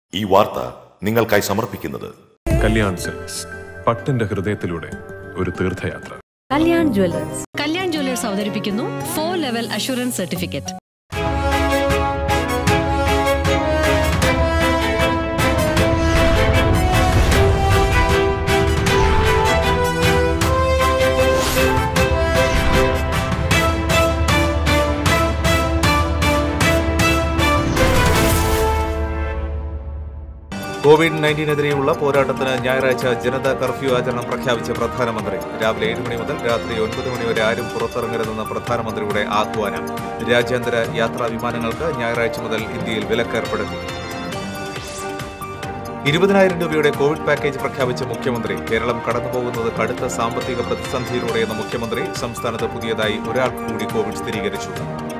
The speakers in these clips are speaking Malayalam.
ഈ വാർത്ത നിങ്ങൾക്കായി സമർപ്പിക്കുന്നത് കല്യാൺ സിൽക്സ് പട്ടിന്റെ ഹൃദയത്തിലൂടെ ഒരു തീർത്ഥയാത്ര കല്യാൺ ജ്വല്ലേഴ്സ് കല്യാൺ ജ്വല്ലേഴ്സ് അവതരിപ്പിക്കുന്നു four level assurance certificate COVID നയൻറ്റീനെതിരെയുള്ള പോരാട്ടത്തിന് ഞായറാഴ്ച ജനതാ കർഫ്യൂ ആചരണം പ്രഖ്യാപിച്ച പ്രധാനമന്ത്രി രാവിലെ ഏഴ് മണി മുതൽ രാത്രി ഒൻപത് മണി വരെ ആരും പുറത്തിറങ്ങരുതെന്ന പ്രധാനമന്ത്രിയുടെ ആഹ്വാനം രാജ്യാന്തര യാത്രാ വിമാനങ്ങൾക്ക് ഞായറാഴ്ച മുതൽ ഇന്ത്യയിൽ വിലക്കേർപ്പെടുത്തി ഇരുപതിനായിരം രൂപയുടെ കോവിഡ് പാക്കേജ് പ്രഖ്യാപിച്ച മുഖ്യമന്ത്രി കേരളം കടന്നുപോകുന്നത് കടുത്ത സാമ്പത്തിക പ്രതിസന്ധിയിലൂടെയെന്ന മുഖ്യമന്ത്രി സംസ്ഥാനത്ത് പുതിയതായി ഒരാൾക്ക് കൂടി കോവിഡ് സ്ഥിരീകരിച്ചു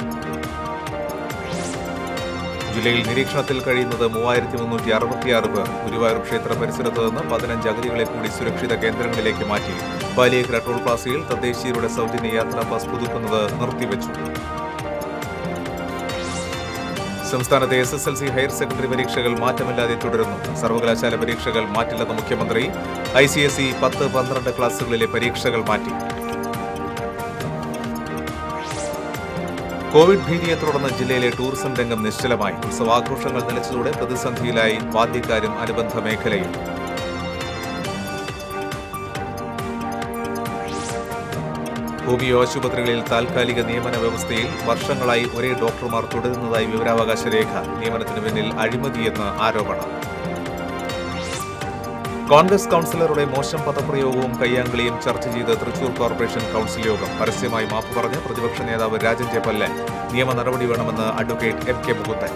ജില്ലയിൽ നിരീക്ഷണത്തിൽ കഴിയുന്നത് മൂവായിരത്തി മുന്നൂറ്റി അറുപത്തിയാറ് പേർ ഗുരുവായൂർ ക്ഷേത്ര പരിസരത്ത് നിന്ന് പതിനഞ്ച് അഗതികളെ കൂടി സുരക്ഷിത കേന്ദ്രങ്ങളിലേക്ക് മാറ്റി പാലിയേക്കര ടോൾ പ്ലാസയിൽ തദ്ദേശീയരുടെ സൗജന്യ യാത്രാ പാസ് പുതുക്കുന്നത് നിർത്തിവച്ചു സംസ്ഥാനത്തെ S S L C higher secondary പരീക്ഷകൾ മാറ്റമില്ലാതെ തുടരുന്നു സർവകലാശാല പരീക്ഷകൾ മാറ്റില്ലെന്ന മുഖ്യമന്ത്രി ഐ സി എസ് ഇ പത്ത് പന്ത്രണ്ട് ക്ലാസുകളിലെ പരീക്ഷകൾ മാറ്റി കോവിഡ് ഭീതിയെ തുടർന്ന് ജില്ലയിലെ ടൂറിസം രംഗം നിശ്ചലമായി ഉത്സവാഘോഷങ്ങൾ നിലച്ചതോടെ പ്രതിസന്ധിയിലായി വാദ്യക്കാരും അനുബന്ധ മേഖലയും ഹോമിയോ ആശുപത്രികളിൽ താൽക്കാലിക നിയമന വ്യവസ്ഥയിൽ വർഷങ്ങളായി ഒരേ ഡോക്ടർമാർ തുടരുന്നതായി വിവരാവകാശ രേഖ നിയമനത്തിന് പിന്നിൽ അഴിമതിയെന്ന് ആരോപണം കോൺഗ്രസ് കൌൺസിലറുടെ മോശം പദപ്രയോഗവും കയ്യാങ്കളിയും ചർച്ച ചെയ്ത് തൃശൂർ കോർപ്പറേഷൻ കൌൺസിൽ യോഗം പരസ്യമായി മാപ്പ് പറഞ്ഞ് പ്രതിപക്ഷ നേതാവ് രാജൻ ജയപ്പല്ലൻ നിയമ നടപടി വേണമെന്ന് advocate M K Mukundan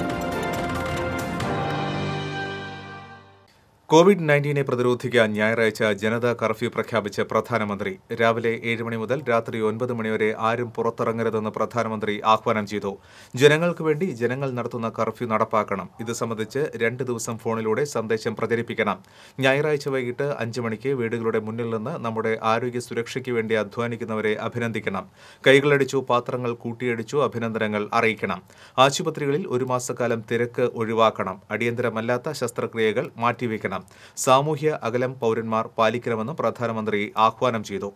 COVID നയൻറ്റീനെ പ്രതിരോധിക്കാൻ ഞായറാഴ്ച ജനതാ കർഫ്യൂ പ്രഖ്യാപിച്ച പ്രധാനമന്ത്രി രാവിലെ ഏഴ് മണി മുതൽ രാത്രി ഒൻപത് മണിവരെ ആരും പുറത്തിറങ്ങരുതെന്ന് പ്രധാനമന്ത്രി ആഹ്വാനം ചെയ്തു ജനങ്ങൾക്ക് വേണ്ടി ജനങ്ങൾ നടത്തുന്ന കർഫ്യൂ നടപ്പാക്കണം ഇത് സംബന്ധിച്ച് രണ്ട് ദിവസം ഫോണിലൂടെ സന്ദേശം പ്രചരിപ്പിക്കണം ഞായറാഴ്ച വൈകിട്ട് അഞ്ച് മണിക്ക് വീടുകളുടെ മുന്നിൽ നിന്ന് നമ്മുടെ ആരോഗ്യ സുരക്ഷയ്ക്ക് വേണ്ടി അധ്വാനിക്കുന്നവരെ അഭിനന്ദിക്കണം കൈകളടിച്ചു പാത്രങ്ങൾ കൂട്ടിയടിച്ചു അഭിനന്ദനങ്ങൾ അറിയിക്കണം ആശുപത്രികളിൽ ഒരു മാസക്കാലം തിരക്ക് ഒഴിവാക്കണം അടിയന്തരമല്ലാത്ത ശസ്ത്രക്രിയകൾ മാറ്റിവെക്കണം സാമൂഹ്യ അകലം പൗരന്മാർ പാലിക്കണമെന്ന് പ്രധാനമന്ത്രി ആഹ്വാനം ചെയ്തു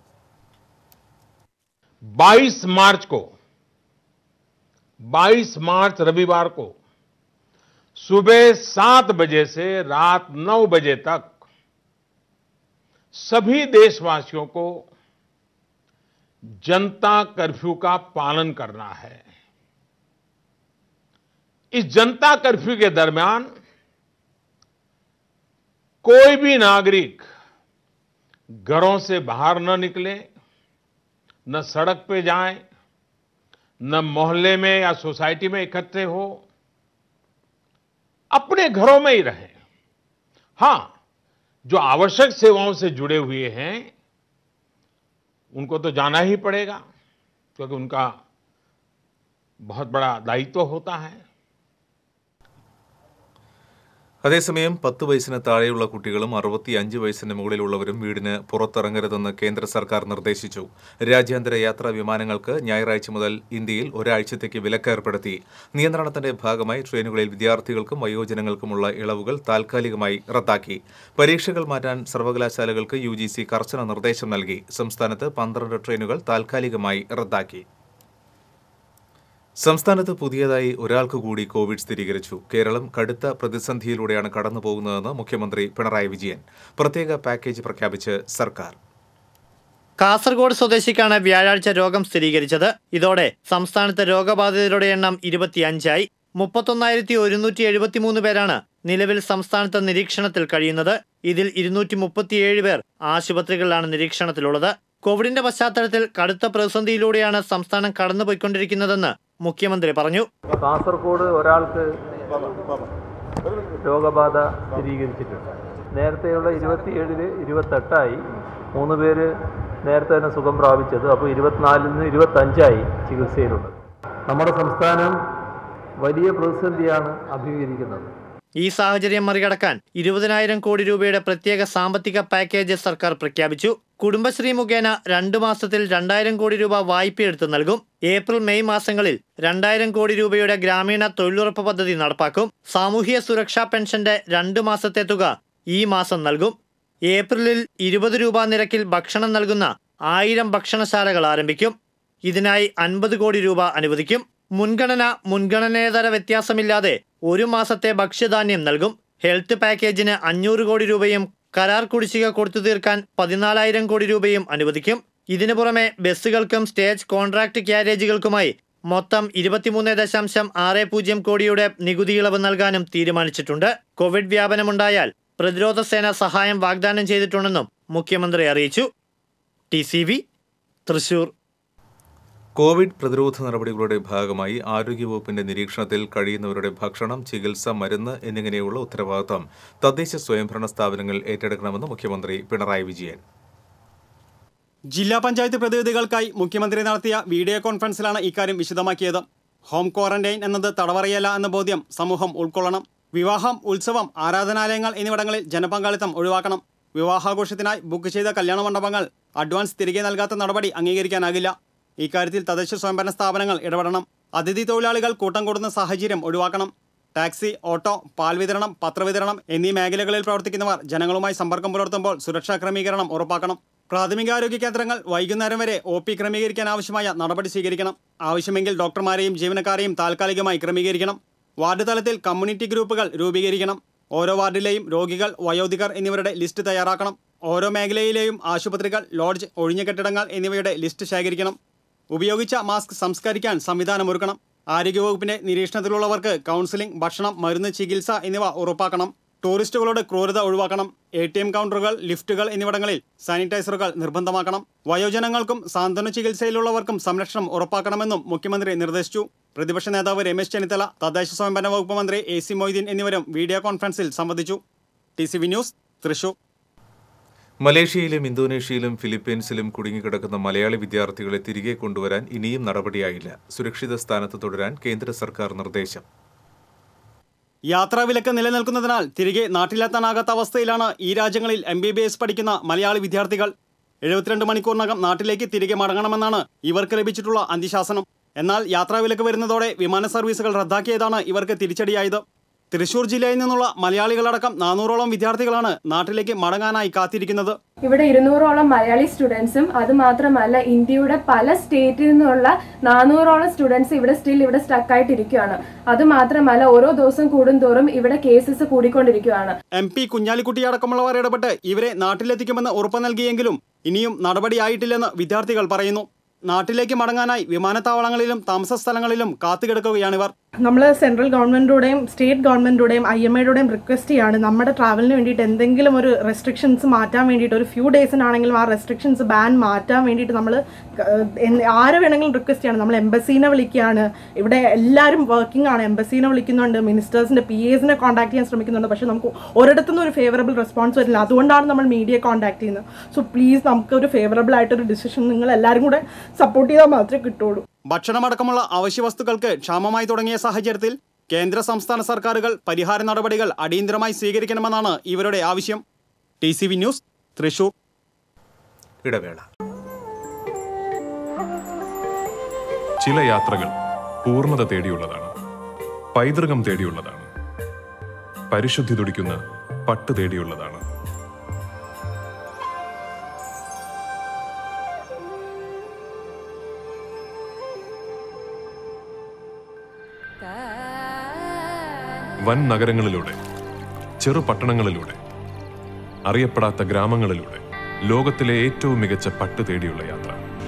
22 मार्च को 22 मार्च रविवार को सुबह सात बजे से रात नौ बजे तक सभी देशवासियों को जनता कर्फ्यू का पालन करना है इस जनता कर्फ्यू के दरमियान कोई भी नागरिक घरों से बाहर न निकले न सड़क पे जाएं, न मोहल्ले में या सोसाइटी में इकट्ठे हो अपने घरों में ही रहें हां जो आवश्यक सेवाओं से जुड़े हुए हैं उनको तो जाना ही पड़ेगा क्योंकि उनका बहुत बड़ा दायित्व होता है അതേസമയം പത്ത് വയസ്സിന് താഴെയുള്ള കുട്ടികളും അറുപത്തിയഞ്ച് വയസ്സിന് മുകളിലുള്ളവരും വീടിന് പുറത്തിറങ്ങരുതെന്ന് കേന്ദ്ര സർക്കാർ നിർദ്ദേശിച്ചു രാജ്യാന്തര യാത്രാ വിമാനങ്ങൾക്ക് ഞായറാഴ്ച മുതൽ ഇന്ത്യയിൽ ഒരാഴ്ചത്തേക്ക് വിലക്കേർപ്പെടുത്തി നിയന്ത്രണത്തിന്റെ ഭാഗമായി ട്രെയിനുകളിൽ വിദ്യാർത്ഥികൾക്കും വയോജനങ്ങൾക്കുമുള്ള ഇളവുകൾ താൽക്കാലികമായി റദ്ദാക്കി പരീക്ഷകൾ മാറ്റാൻ സർവകലാശാലകൾക്ക് യു കർശന നിർദ്ദേശം നൽകി സംസ്ഥാനത്ത് പന്ത്രണ്ട് ട്രെയിനുകൾ താൽക്കാലികമായി റദ്ദാക്കി സംസ്ഥാനത്ത് പുതിയതായി ഒരാൾക്ക് കൂടി കോവിഡ് സ്ഥിരീകരിച്ചു കേരളം കടുത്ത പ്രതിസന്ധിയിലൂടെയാണ് കടന്നുപോകുന്നതെന്ന് മുഖ്യമന്ത്രി പിണറായി വിജയൻ പ്രത്യേക പാക്കേജ് പ്രഖ്യാപിച്ച് സർക്കാർ കാസർഗോഡ് സ്വദേശിക്കാണ് വ്യാഴാഴ്ച രോഗം സ്ഥിരീകരിച്ചത് ഇതോടെ സംസ്ഥാനത്ത് രോഗബാധിതരുടെ എണ്ണം ഇരുപത്തിയഞ്ചായി മുപ്പത്തൊന്നായിരത്തി ഒരുന്നൂറ്റി എഴുപത്തിമൂന്ന് പേരാണ് നിലവിൽ സംസ്ഥാനത്ത് നിരീക്ഷണത്തിൽ കഴിയുന്നത് ഇതിൽ ഇരുന്നൂറ്റി മുപ്പത്തിയേഴ് പേർ ആശുപത്രികളിലാണ് നിരീക്ഷണത്തിലുള്ളത് കോവിഡിന്റെ പശ്ചാത്തലത്തിൽ കടുത്ത പ്രതിസന്ധിയിലൂടെയാണ് സംസ്ഥാനം കടന്നുപോയിക്കൊണ്ടിരിക്കുന്നതെന്ന് മുഖ്യമന്ത്രി പറഞ്ഞു കാസർഗോഡ് ഒരാൾക്ക് രോഗബാധ സ്ഥിരീകരിച്ചിട്ടുണ്ട് നേരത്തെയുള്ള ഇരുപത്തിയേഴില് ഇരുപത്തെട്ടായി മൂന്ന് പേര് നേരത്തെ തന്നെ സുഖം പ്രാപിച്ചത് അപ്പോൾ ഇരുപത്തിനാലിൽ നിന്ന് ഇരുപത്തഞ്ചായി ചികിത്സയിലുള്ളത് നമ്മുടെ സംസ്ഥാനം വലിയ പ്രതിസന്ധിയാണ് അഭിമുഖീകരിക്കുന്നത് ഈ സാഹചര്യം മറികടക്കാൻ ഇരുപതിനായിരം കോടി രൂപയുടെ പ്രത്യേക സാമ്പത്തിക പാക്കേജ് സർക്കാർ പ്രഖ്യാപിച്ചു കുടുംബശ്രീ മുഖേന രണ്ടു മാസത്തിൽ രണ്ടായിരം കോടി രൂപ വായ്പയെടുത്ത് നൽകും ഏപ്രിൽ മെയ് മാസങ്ങളിൽ രണ്ടായിരം കോടി രൂപയുടെ ഗ്രാമീണ തൊഴിലുറപ്പ് പദ്ധതി നടപ്പാക്കും സാമൂഹ്യ സുരക്ഷാ പെൻഷന്റെ രണ്ടു മാസത്തെ തുക ഈ മാസം നൽകും ഏപ്രിലിൽ ഇരുപത് രൂപ നിരക്കിൽ ഭക്ഷണം നൽകുന്ന ആയിരം ഭക്ഷണശാലകൾ ആരംഭിക്കും ഇതിനായി അൻപത് കോടി രൂപ അനുവദിക്കും മുൻഗണന മുൻഗണനേതര വ്യത്യാസമില്ലാതെ ഒരു മാസത്തെ ഭക്ഷ്യധാന്യം നൽകും ഹെൽത്ത് പാക്കേജിന് അഞ്ഞൂറ് കോടി രൂപയും കരാർ കുടിശ്ശിക കൊടുത്തു തീർക്കാൻ പതിനാലായിരം കോടി രൂപയും അനുവദിക്കും ഇതിനു പുറമെ ബസ്സുകൾക്കും സ്റ്റേജ് കോൺട്രാക്ട് ക്യാരേജുകൾക്കുമായി മൊത്തം ഇരുപത്തിമൂന്ന് ദശാംശം ആറ് പൂജ്യം കോടിയുടെ നികുതി ഇളവ് നൽകാനും തീരുമാനിച്ചിട്ടുണ്ട് കോവിഡ് വ്യാപനമുണ്ടായാൽ പ്രതിരോധ സേന സഹായം വാഗ്ദാനം ചെയ്തിട്ടുണ്ടെന്നും മുഖ്യമന്ത്രി അറിയിച്ചു T C V Thrissur COVID പ്രതിരോധ നടപടികളുടെ ഭാഗമായി ആരോഗ്യവകുപ്പിന്റെ നിരീക്ഷണത്തിൽ കഴിയുന്നവരുടെ ഭക്ഷണം ചികിത്സ മരുന്ന് എന്നിങ്ങനെയുള്ള ഉത്തരവാദിത്തം തദ്ദേശ സ്വയംഭരണ സ്ഥാപനങ്ങൾ ഏറ്റെടുക്കണമെന്ന് മുഖ്യമന്ത്രി പിണറായി വിജയൻ ജില്ലാ പഞ്ചായത്ത് പ്രതിനിധികൾക്കായി മുഖ്യമന്ത്രി നടത്തിയ വീഡിയോ കോൺഫറൻസിലാണ് ഇക്കാര്യം വിശദമാക്കിയത് ഹോം ക്വാറന്റൈൻ എന്നത് തടവറയല്ല എന്ന ബോധ്യം സമൂഹം ഉൾക്കൊള്ളണം വിവാഹം ഉത്സവം ആരാധനാലയങ്ങൾ എന്നിവിടങ്ങളിൽ ജനപങ്കാളിത്തം ഒഴിവാക്കണം വിവാഹാഘോഷത്തിനായി ബുക്ക് ചെയ്ത കല്യാണ മണ്ഡപങ്ങൾ അഡ്വാൻസ് തിരികെ നൽകാത്ത നടപടി അംഗീകരിക്കാനാകില്ല ഇക്കാര്യത്തിൽ തദ്ദേശ സ്വയംഭരണ സ്ഥാപനങ്ങൾ ഇടപെടണം അതിഥി തൊഴിലാളികൾ കൂട്ടം കൂടുന്ന സാഹചര്യം ഒഴിവാക്കണം ടാക്സി ഓട്ടോ പാൽ വിതരണം പത്രവിതരണം എന്നീ മേഖലകളിൽ പ്രവർത്തിക്കുന്നവർ ജനങ്ങളുമായി സമ്പർക്കം പുലർത്തുമ്പോൾ സുരക്ഷാ ക്രമീകരണം ഉറപ്പാക്കണം പ്രാഥമികാരോഗ്യ കേന്ദ്രങ്ങൾ വൈകുന്നേരം വരെ ഒ പി ക്രമീകരിക്കാൻ ആവശ്യമായ നടപടി സ്വീകരിക്കണം ആവശ്യമെങ്കിൽ ഡോക്ടർമാരെയും ജീവനക്കാരെയും താൽക്കാലികമായി ക്രമീകരിക്കണം വാർഡ് തലത്തിൽ കമ്മ്യൂണിറ്റി ഗ്രൂപ്പുകൾ രൂപീകരിക്കണം ഓരോ വാർഡിലെയും രോഗികൾ വയോധികർ എന്നിവരുടെ ലിസ്റ്റ് തയ്യാറാക്കണം ഓരോ മേഖലയിലെയും ആശുപത്രികൾ ലോഡ്ജ് ഒഴിഞ്ഞ കെട്ടിടങ്ങൾ എന്നിവയുടെ ലിസ്റ്റ് ശേഖരിക്കണം ഉപയോഗിച്ച മാസ്ക് സംസ്കരിക്കാൻ സംവിധാനമൊരുക്കണം ആരോഗ്യവകുപ്പിന്റെ നിരീക്ഷണത്തിലുള്ളവർക്ക് കൗൺസിലിംഗ് ഭക്ഷണം മരുന്ന് ചികിത്സ എന്നിവ ഉറപ്പാക്കണം ടൂറിസ്റ്റുകളോട് ക്രൂരത ഒഴിവാക്കണം എ ടി എം കൗണ്ടറുകൾ ലിഫ്റ്റുകൾ എന്നിവിടങ്ങളിൽ സാനിറ്റൈസറുകൾ നിർബന്ധമാക്കണം വയോജനങ്ങൾക്കും സാന്ത്വന ചികിത്സയിലുള്ളവർക്കും സംരക്ഷണം ഉറപ്പാക്കണമെന്നും മുഖ്യമന്ത്രി നിർദ്ദേശിച്ചു പ്രതിപക്ഷ നേതാവ് രമേശ് ചെന്നിത്തല തദ്ദേശ സ്വയംഭരണ വകുപ്പ് മന്ത്രി എ സി മൊയ്തീൻ എന്നിവരും വീഡിയോ കോൺഫറൻസിൽ സംബന്ധിച്ചു T C V news Thrissur മലേഷ്യയിലും ഇന്തോനേഷ്യയിലും ഫിലിപ്പീൻസിലും കുടുങ്ങിക്കിടക്കുന്ന മലയാളി വിദ്യാർത്ഥികളെ തിരികെ കൊണ്ടുവരാൻ ഇനിയും നടപടിയായില്ല സുരക്ഷിത സ്ഥാനത്ത് തുടരാൻ കേന്ദ്ര സർക്കാർ നിർദ്ദേശം യാത്രാവിലക്ക് നിലനിൽക്കുന്നതിനാൽ തിരികെ നാട്ടിലെത്താനാകാത്ത അവസ്ഥയിലാണ് ഈ രാജ്യങ്ങളിൽ എം ബി ബി എസ് പഠിക്കുന്ന മലയാളി വിദ്യാർത്ഥികൾ എഴുപത്തിരണ്ട് മണിക്കൂറിനകം നാട്ടിലേക്ക് തിരികെ മടങ്ങണമെന്നാണ് ഇവർക്ക് ലഭിച്ചിട്ടുള്ള അന്ത്യശാസനം എന്നാൽ യാത്രാവിലക്ക് വരുന്നതോടെ വിമാന സർവീസുകൾ റദ്ദാക്കിയതാണ് ഇവർക്ക് തിരിച്ചടിയായത് തൃശൂർ ജില്ലയിൽ നിന്നുള്ള മലയാളികളടക്കം നാനൂറോളം വിദ്യാർത്ഥികളാണ് നാട്ടിലേക്ക് മടങ്ങാനായി കാത്തിരിക്കുന്നത് ഇവിടെ ഇരുന്നൂറോളം മലയാളി സ്റ്റുഡൻസും അത് മാത്രമല്ല ഇന്ത്യയുടെ പല സ്റ്റേറ്റിൽ നിന്നുള്ള നാനൂറോളം സ്റ്റുഡൻസ് ഇവിടെ സ്റ്റിൽ ഇവിടെ സ്റ്റക്ക് ആയിട്ടിരിക്കുകയാണ് അത് മാത്രമല്ല ഓരോ ദിവസം കൂടുന്തോറും ഇവിടെ കേസസ് കൂടിക്കൊണ്ടിരിക്കുകയാണ് എം പി കുഞ്ഞാലിക്കുട്ടി അടക്കമുള്ളവർ ഇടപെട്ട് ഇവരെ നാട്ടിലെത്തിക്കുമെന്ന് ഉറപ്പ് നൽകിയെങ്കിലും ഇനിയും നടപടിയായിട്ടില്ലെന്ന് വിദ്യാർത്ഥികൾ പറയുന്നു നാട്ടിലേക്ക് മടങ്ങാനായി വിമാനത്താവളങ്ങളിലും താമസ സ്ഥലങ്ങളിലും കാത്തുകിടക്കുകയാണിവർ നമ്മൾ സെൻട്രൽ ഗവൺമെൻറ്റിലൂടെയും സ്റ്റേറ്റ് ഗവൺമെൻറ്റിലൂടെയും ഐ എം ഐയുടെയും റിക്വസ്റ്റ് ചെയ്യാണ് നമ്മുടെ ട്രാവലിന് വേണ്ടിയിട്ട് എന്തെങ്കിലും ഒരു റെസ്ട്രിക്ഷൻസ് മാറ്റാൻ വേണ്ടിയിട്ട് ഒരു ഫ്യൂ ഡേയ്സിനാണെങ്കിലും ആ റെസ്ട്രിക്ഷൻസ് ബാൻ മാറ്റാൻ വേണ്ടിയിട്ട് നമ്മൾ ആരെ വേണമെങ്കിലും റിക്വസ്റ്റ് ചെയ്യാണ് നമ്മൾ എംബസീനെ വിളിക്കുകയാണ് ഇവിടെ എല്ലാവരും വർക്കിംഗ് ആണ് എംബസീനെ വിളിക്കുന്നുണ്ട് മിനിസ്റ്റേഴ്സിൻ്റെ പി എസിനെ കോൺടാക്ട് ചെയ്യാൻ ശ്രമിക്കുന്നുണ്ട് പക്ഷേ നമുക്ക് ഒരിടത്തുനിന്നും ഒരു ഫേവറബിൾ റെസ്പോൺസ് വരില്ല അതുകൊണ്ടാണ് നമ്മൾ മീഡിയ കോൺടാക്ട് ചെയ്യുന്നത് സോ പ്ലീസ് നമുക്ക് ഒരു ഫേവറബിൾ ആയിട്ടൊരു ഡിസിഷൻ നിങ്ങൾ എല്ലാവരും കൂടെ സപ്പോർട്ട് ചെയ്താൽ മാത്രമേ കിട്ടുള്ളൂ ഭക്ഷണമടക്കമുള്ള അവശ്യ വസ്തുക്കൾക്ക് ക്ഷാമമായി തുടങ്ങിയ സാഹചര്യത്തിൽ കേന്ദ്ര സംസ്ഥാന സർക്കാരുകൾ പരിഹാര നടപടികൾ അടിയന്തരമായി സ്വീകരിക്കണമെന്നാണ് ഇവരുടെ ആവശ്യം T C V news Thrissur ഇടവേള ചില യാത്രകൾ പൂർണ്ണത തേടിയുള്ളതാണ് പൈതൃകം തേടിയുള്ളതാണ് പരിശുദ്ധി തുടിക്കുന്ന പട്ട് തേടിയുള്ളതാണ് വൻ നഗരങ്ങളിലൂടെ ചെറു പട്ടണങ്ങളിലൂടെ അറിയപ്പെടാത്ത ഗ്രാമങ്ങളിലൂടെ ലോകത്തിലെ ഏറ്റവും മികച്ച പട്ട് തേടിയുള്ള യാത്ര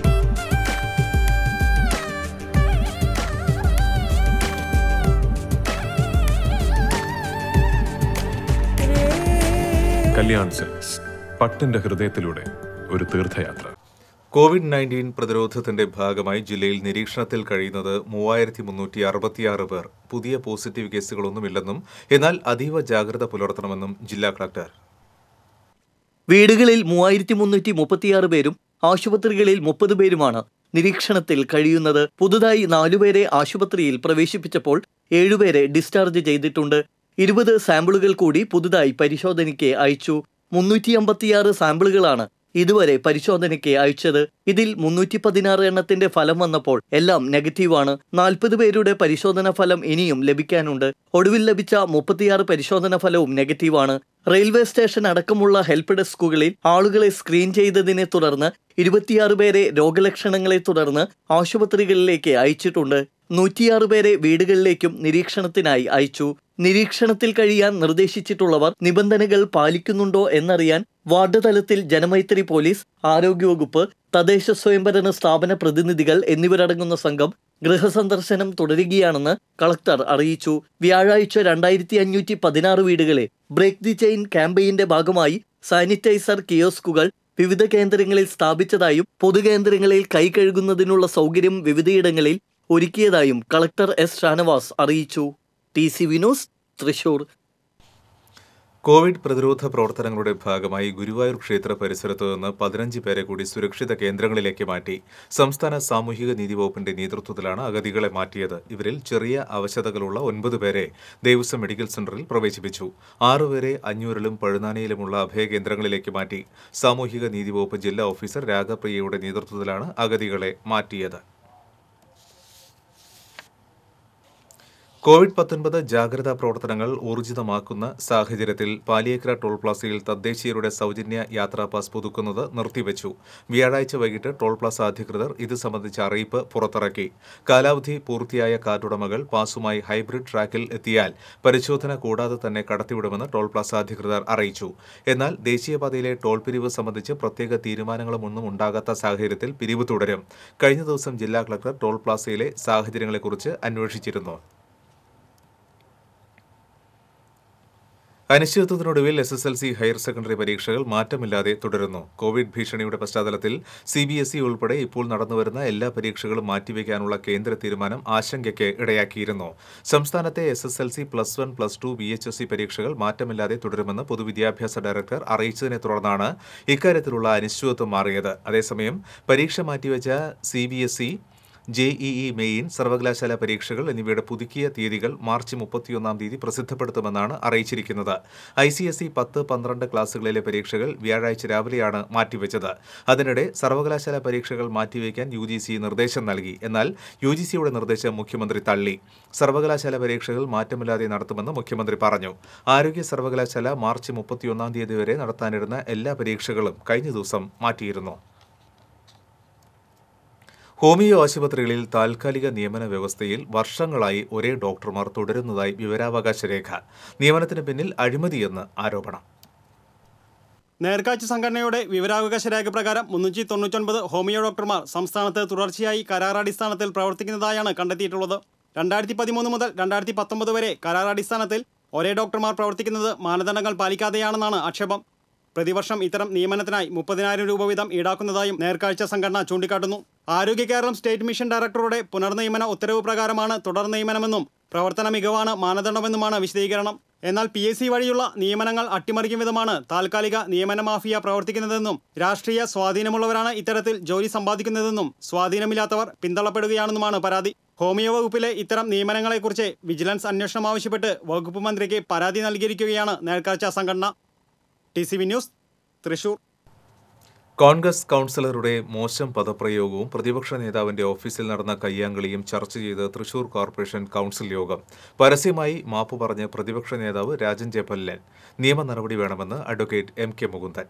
കല്യാൺ സിൽക്സ് പട്ടിന്റെ ഹൃദയത്തിലൂടെ ഒരു തീർത്ഥയാത്ര കോവിഡ് നയൻറ്റീൻ പ്രതിരോധത്തിന്റെ ഭാഗമായി ജില്ലയിൽ നിരീക്ഷണത്തിൽ കഴിയുന്നത് മൂവായിരത്തി മുന്നൂറ്റി അറുപത്തിയാറ് പേർ പുതിയ പോസിറ്റീവ് കേസുകളൊന്നുമില്ലെന്നും എന്നാൽ അതീവ ജാഗ്രത പുലർത്തണമെന്നും ജില്ലാ കളക്ടർ വീടുകളിൽ മൂവായിരത്തി മുന്നൂറ്റി മുപ്പത്തിയാറ് പേരും ആശുപത്രികളിൽ മുപ്പത് പേരുമാണ് നിരീക്ഷണത്തിൽ കഴിയുന്നത് പുതുതായി നാലുപേരെ ആശുപത്രിയിൽ പ്രവേശിപ്പിച്ചപ്പോൾ ഏഴുപേരെ ഡിസ്ചാർജ് ചെയ്തിട്ടുണ്ട് ഇരുപത് സാമ്പിളുകൾ കൂടി പുതുതായി പരിശോധനയ്ക്ക് അയച്ചു മുന്നൂറ്റി അമ്പത്തിയാറ് സാമ്പിളുകളാണ് ഇതുവരെ പരിശോധനയ്ക്ക് അയച്ചത് ഇതിൽ മുന്നൂറ്റി പതിനാറ് എണ്ണത്തിന്റെ ഫലം വന്നപ്പോൾ എല്ലാം നെഗറ്റീവാണ് നാൽപ്പത് പേരുടെ പരിശോധനാ ഫലം ഇനിയും ലഭിക്കാനുണ്ട് ഒടുവിൽ ലഭിച്ച മുപ്പത്തിയാറ് പരിശോധനാ ഫലവും നെഗറ്റീവാണ് റെയിൽവേ സ്റ്റേഷൻ അടക്കമുള്ള ഹെൽപ്പ് ഡെസ്കുകളിൽ ആളുകളെ സ്ക്രീൻ ചെയ്തതിനെ തുടർന്ന് ഇരുപത്തിയാറ് പേരെ രോഗലക്ഷണങ്ങളെ തുടർന്ന് ആശുപത്രികളിലേക്ക് അയച്ചിട്ടുണ്ട് നൂറ്റിയാറ് പേരെ വീടുകളിലേക്കും നിരീക്ഷണത്തിനായി അയച്ചു നിരീക്ഷണത്തിൽ കഴിയാൻ നിർദ്ദേശിച്ചിട്ടുള്ളവർ നിബന്ധനകൾ പാലിക്കുന്നുണ്ടോ എന്നറിയാൻ വാർഡ് തലത്തിൽ ജനമൈത്രി പോലീസ് ആരോഗ്യവകുപ്പ് തദ്ദേശ സ്വയംഭരണ സ്ഥാപന പ്രതിനിധികൾ എന്നിവരടങ്ങുന്ന സംഘം ഗൃഹസന്ദർശനം തുടരുകയാണെന്ന് കളക്ടർ അറിയിച്ചു വ്യാഴാഴ്ച രണ്ടായിരത്തി അഞ്ഞൂറ്റി പതിനാറ് വീടുകളെ ബ്രേക്ക് ദി ചെയിൻ ക്യാമ്പയിന്റെ ഭാഗമായി സാനിറ്റൈസർ കിയോസ്കുകൾ വിവിധ കേന്ദ്രങ്ങളിൽ സ്ഥാപിച്ചതായും പൊതുകേന്ദ്രങ്ങളിൽ കൈ കഴുകുന്നതിനുള്ള സൗകര്യം വിവിധയിടങ്ങളിൽ ഒരുക്കിയതായും കളക്ടർ എസ് ഷാനവാസ് അറിയിച്ചു ടി സി വിനോസ് തൃശൂർ കോവിഡ് പ്രതിരോധ പ്രവർത്തനങ്ങളുടെ ഭാഗമായി ഗുരുവായൂർ ക്ഷേത്ര പരിസരത്തു നിന്ന് പതിനഞ്ച് പേരെ കൂടി സുരക്ഷിത കേന്ദ്രങ്ങളിലേക്ക് മാറ്റി സംസ്ഥാന സാമൂഹിക നീതി വകുപ്പിന്റെ നേതൃത്വത്തിലാണ് അഗതികളെ മാറ്റിയത് ഇവരിൽ ചെറിയ അവശതകളുള്ള ഒൻപത് പേരെ ദേവസ്വം മെഡിക്കൽ സെന്ററിൽ പ്രവേശിപ്പിച്ചു ആറുപേരെ അഞ്ഞൂരിലും പഴുനാനയിലുമുള്ള അഭയകേന്ദ്രങ്ങളിലേക്ക് മാറ്റി സാമൂഹിക നീതി വകുപ്പ് ജില്ലാ ഓഫീസർ രാഗപ്രിയയുടെ നേതൃത്വത്തിലാണ് അഗതികളെ മാറ്റിയത് കോവിഡ് പത്തൊൻപത് ജാഗ്രതാ പ്രവർത്തനങ്ങൾ ഊർജിതമാക്കുന്ന സാഹചര്യത്തിൽ പാലിയേക്കര ടോൾ പ്ലാസയിൽ തദ്ദേശീയരുടെ സൗജന്യ യാത്രാ പാസ് പുതുക്കുന്നത് നിർത്തിവച്ചു വ്യാഴാഴ്ച വൈകിട്ട് ടോൾ പ്ലാസ അധികൃതർ ഇത് സംബന്ധിച്ച അറിയിപ്പ് പുറത്തിറക്കി കാലാവധി പൂർത്തിയായ കാർഡുടമകൾ പാസുമായി ഹൈബ്രിഡ് ട്രാക്കിൽ എത്തിയാൽ പരിശോധന കൂടാതെ തന്നെ കടത്തിവിടുമെന്ന് ടോൾ പ്ലാസ അധികൃതർ അറിയിച്ചു എന്നാൽ ദേശീയപാതയിലെ ടോൾ പിരിവ് സംബന്ധിച്ച് പ്രത്യേക തീരുമാനങ്ങളുമൊന്നും ഉണ്ടാകാത്ത സാഹചര്യത്തിൽ പിരിവ് തുടരും കഴിഞ്ഞ ദിവസം ജില്ലാ കളക്ടർ ടോൾ പ്ലാസയിലെ സാഹചര്യങ്ങളെക്കുറിച്ച് അന്വേഷിച്ചിരുന്നു അനിശ്ചിതത്വത്തിനൊടുവിൽ S S L C higher secondary പരീക്ഷകൾ മാറ്റമില്ലാതെ തുടരുന്നു കോവിഡ് ഭീഷണിയുടെ പശ്ചാത്തലത്തിൽ സി ബി എസ് ഇ ഉൾപ്പെടെ ഇപ്പോൾ നടന്നുവരുന്ന എല്ലാ പരീക്ഷകളും മാറ്റിവെക്കാനുള്ള കേന്ദ്ര തീരുമാനം ആശങ്കയ്ക്ക് ഇടയാക്കിയിരുന്നു സംസ്ഥാനത്തെ S S L C plus one plus two B H S C പരീക്ഷകൾ മാറ്റമില്ലാതെ തുടരുമെന്ന് പൊതുവിദ്യാഭ്യാസ ഡയറക്ടർ അറിയിച്ചതിനെ തുടർന്നാണ് ഇക്കാര്യത്തിലുള്ള അനിശ്ചിതത്വം മാറിയത് അതേസമയം പരീക്ഷ മാറ്റിവെച്ച C B S E JEE main സർവകലാശാല പരീക്ഷകൾ എന്നിവയുടെ പുതുക്കിയ തീയതികൾ മാർച്ച് മുപ്പത്തിയൊന്നാം തീയതി പ്രസിദ്ധപ്പെടുത്തുമെന്നാണ് അറിയിച്ചിരിക്കുന്നത് ഐ സി എസ് ഇ പത്ത് പന്ത്രണ്ട് ക്ലാസുകളിലെ പരീക്ഷകൾ വ്യാഴാഴ്ച രാവിലെയാണ് മാറ്റിവെച്ചത് അതിനിടെ സർവകലാശാല പരീക്ഷകൾ മാറ്റിവെക്കാൻ യു ജി സി നിർദ്ദേശം നൽകി എന്നാൽ യു ജി സിയുടെ നിർദ്ദേശം മുഖ്യമന്ത്രി തള്ളി സർവകലാശാല പരീക്ഷകൾ മാറ്റമില്ലാതെ നടത്തുമെന്ന് മുഖ്യമന്ത്രി പറഞ്ഞു ആരോഗ്യ സർവകലാശാല മാർച്ച് മുപ്പത്തിയൊന്നാം തീയതി വരെ നടത്താനിരുന്ന എല്ലാ പരീക്ഷകളും കഴിഞ്ഞ ദിവസം മാറ്റിയിരുന്നു ഹോമിയോ ആശുപത്രികളിൽ താൽക്കാലിക നിയമന വ്യവസ്ഥയിൽ വർഷങ്ങളായി ഒരേ ഡോക്ടർമാർ തുടരുന്നതായി വിവരാവകാശ രേഖ നിയമനത്തിന് പിന്നിൽ അഴിമതിയെന്ന് ആരോപണം നേർക്കാഴ്ച സംഘടനയുടെ വിവരാവകാശ രേഖ പ്രകാരം മുന്നൂറ്റി തൊണ്ണൂറ്റൊൻപത് ഹോമിയോ ഡോക്ടർമാർ സംസ്ഥാനത്ത് തുടർച്ചയായി കരാറടിസ്ഥാനത്തിൽ പ്രവർത്തിക്കുന്നതായാണ് കണ്ടെത്തിയിട്ടുള്ളത് രണ്ടായിരത്തി പതിമൂന്ന് മുതൽ രണ്ടായിരത്തി പത്തൊമ്പത് വരെ കരാറടിസ്ഥാനത്തിൽ ഒരേ ഡോക്ടർമാർ പ്രവർത്തിക്കുന്നത് മാനദണ്ഡങ്ങൾ പാലിക്കാതെയാണെന്നാണ് ആക്ഷേപം പ്രതിവർഷം ഇത്തരം നിയമനത്തിനായി മുപ്പതിനായിരം രൂപ വീതം ഈടാക്കുന്നതായും നേർക്കാഴ്ച സംഘടന ചൂണ്ടിക്കാട്ടുന്നു ആരോഗ്യ കേരളം സ്റ്റേറ്റ് മിഷൻ ഡയറക്ടറുടെ പുനർനിയമന ഉത്തരവ് പ്രകാരമാണ് തുടർ നിയമനമെന്നും പ്രവർത്തന മികവാണ് മാനദണ്ഡമെന്നുമാണ് വിശദീകരണം എന്നാൽ പി എസ് സി വഴിയുള്ള നിയമനങ്ങൾ അട്ടിമറിക്കും വിധമാണ് താൽക്കാലിക നിയമന മാഫിയ പ്രവർത്തിക്കുന്നതെന്നും രാഷ്ട്രീയ സ്വാധീനമുള്ളവരാണ് ഇത്തരത്തിൽ ജോലി സമ്പാദിക്കുന്നതെന്നും സ്വാധീനമില്ലാത്തവർ പിന്തള്ളപ്പെടുകയാണെന്നുമാണ് പരാതി ഹോമിയോ വകുപ്പിലെ ഇത്തരം നിയമനങ്ങളെക്കുറിച്ച് വിജിലൻസ് അന്വേഷണം ആവശ്യപ്പെട്ട് വകുപ്പ് മന്ത്രിക്ക് പരാതി നൽകിയിരിക്കുകയാണ് നേർക്കാഴ്ച സംഘടന T C V news Thrissur Congress കൗൺസിലറുടെ മോശം പദപ്രയോഗവും പ്രതിപക്ഷ നേതാവിന്റെ ഓഫീസിൽ നടന്ന കയ്യാങ്കളിയും ചർച്ച ചെയ്ത് തൃശൂർ കോർപ്പറേഷൻ കൗൺസിൽ യോഗം പരസ്യമായി മാപ്പ് പറഞ്ഞ് പ്രതിപക്ഷ നേതാവ് രാജൻ ജയപല്ലൻ നിയമ നടപടി വേണമെന്ന് അഡ്വക്കേറ്റ് എം കെ മുകുന്ദൻ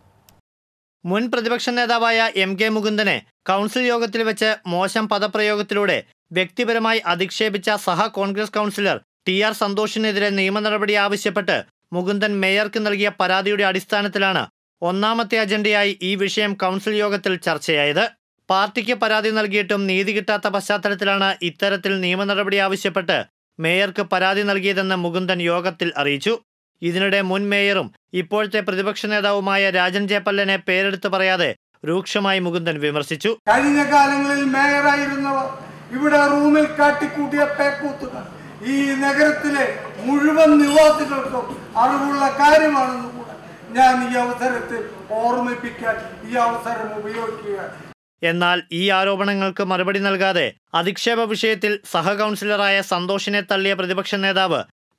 മുൻ പ്രതിപക്ഷ നേതാവായ എം കെ മുകുന്ദനെ കൗൺസിൽ യോഗത്തിൽ വെച്ച് മോശം പദപ്രയോഗത്തിലൂടെ വ്യക്തിപരമായി അധിക്ഷേപിച്ച സഹ കോൺഗ്രസ് കൗൺസിലർ ടി ആർ സന്തോഷിനെതിരെ നിയമ നടപടി ആവശ്യപ്പെട്ട് മുകുന്ദൻ മേയർക്ക് നൽകിയ പരാതിയുടെ അടിസ്ഥാനത്തിലാണ് ഒന്നാമത്തെ അജണ്ടയായി ഈ വിഷയം കൗൺസിൽ യോഗത്തിൽ ചർച്ചയായത് പാർട്ടിക്ക് പരാതി നൽകിയിട്ടും നീതി കിട്ടാത്ത പശ്ചാത്തലത്തിലാണ് ഇത്തരത്തിൽ നിയമ നടപടി ആവശ്യപ്പെട്ട് മേയർക്ക് പരാതി നൽകിയതെന്ന് മുകുന്ദൻ യോഗത്തിൽ അറിയിച്ചു ഇതിനിടെ മുൻ മേയറും ഇപ്പോഴത്തെ പ്രതിപക്ഷ നേതാവുമായ രാജൻ ജയപ്പല്ലനെ പേരെടുത്ത് പറയാതെ രൂക്ഷമായി മുകുന്ദൻ വിമർശിച്ചു കഴിഞ്ഞ കാലങ്ങളിൽ മേയറായിരുന്നവർ ഇവിടെ റൂമിൽ കാട്ടിക്കൂട്ടിയ പേക്കൂത്തുകൾ ഈ നഗരത്തിലെ മുഴുവൻ നിവാസികൾക്കും അറിവുള്ള കാര്യമാണെന്ന് കൂടെ ഞാൻ ഈ അവസരത്തിൽ ഓർമ്മിപ്പിക്കാൻ ഈ അവസരം ഉപയോഗിക്കുകയാണ് എന്നാൽ ഈ ആരോപണങ്ങൾക്ക് മറുപടി നൽകാതെ അധിക്ഷേപ വിഷയത്തിൽ സഹ കൗൺസിലറായ സന്തോഷിനെ തള്ളിയ പ്രതിപക്ഷ നേതാവ്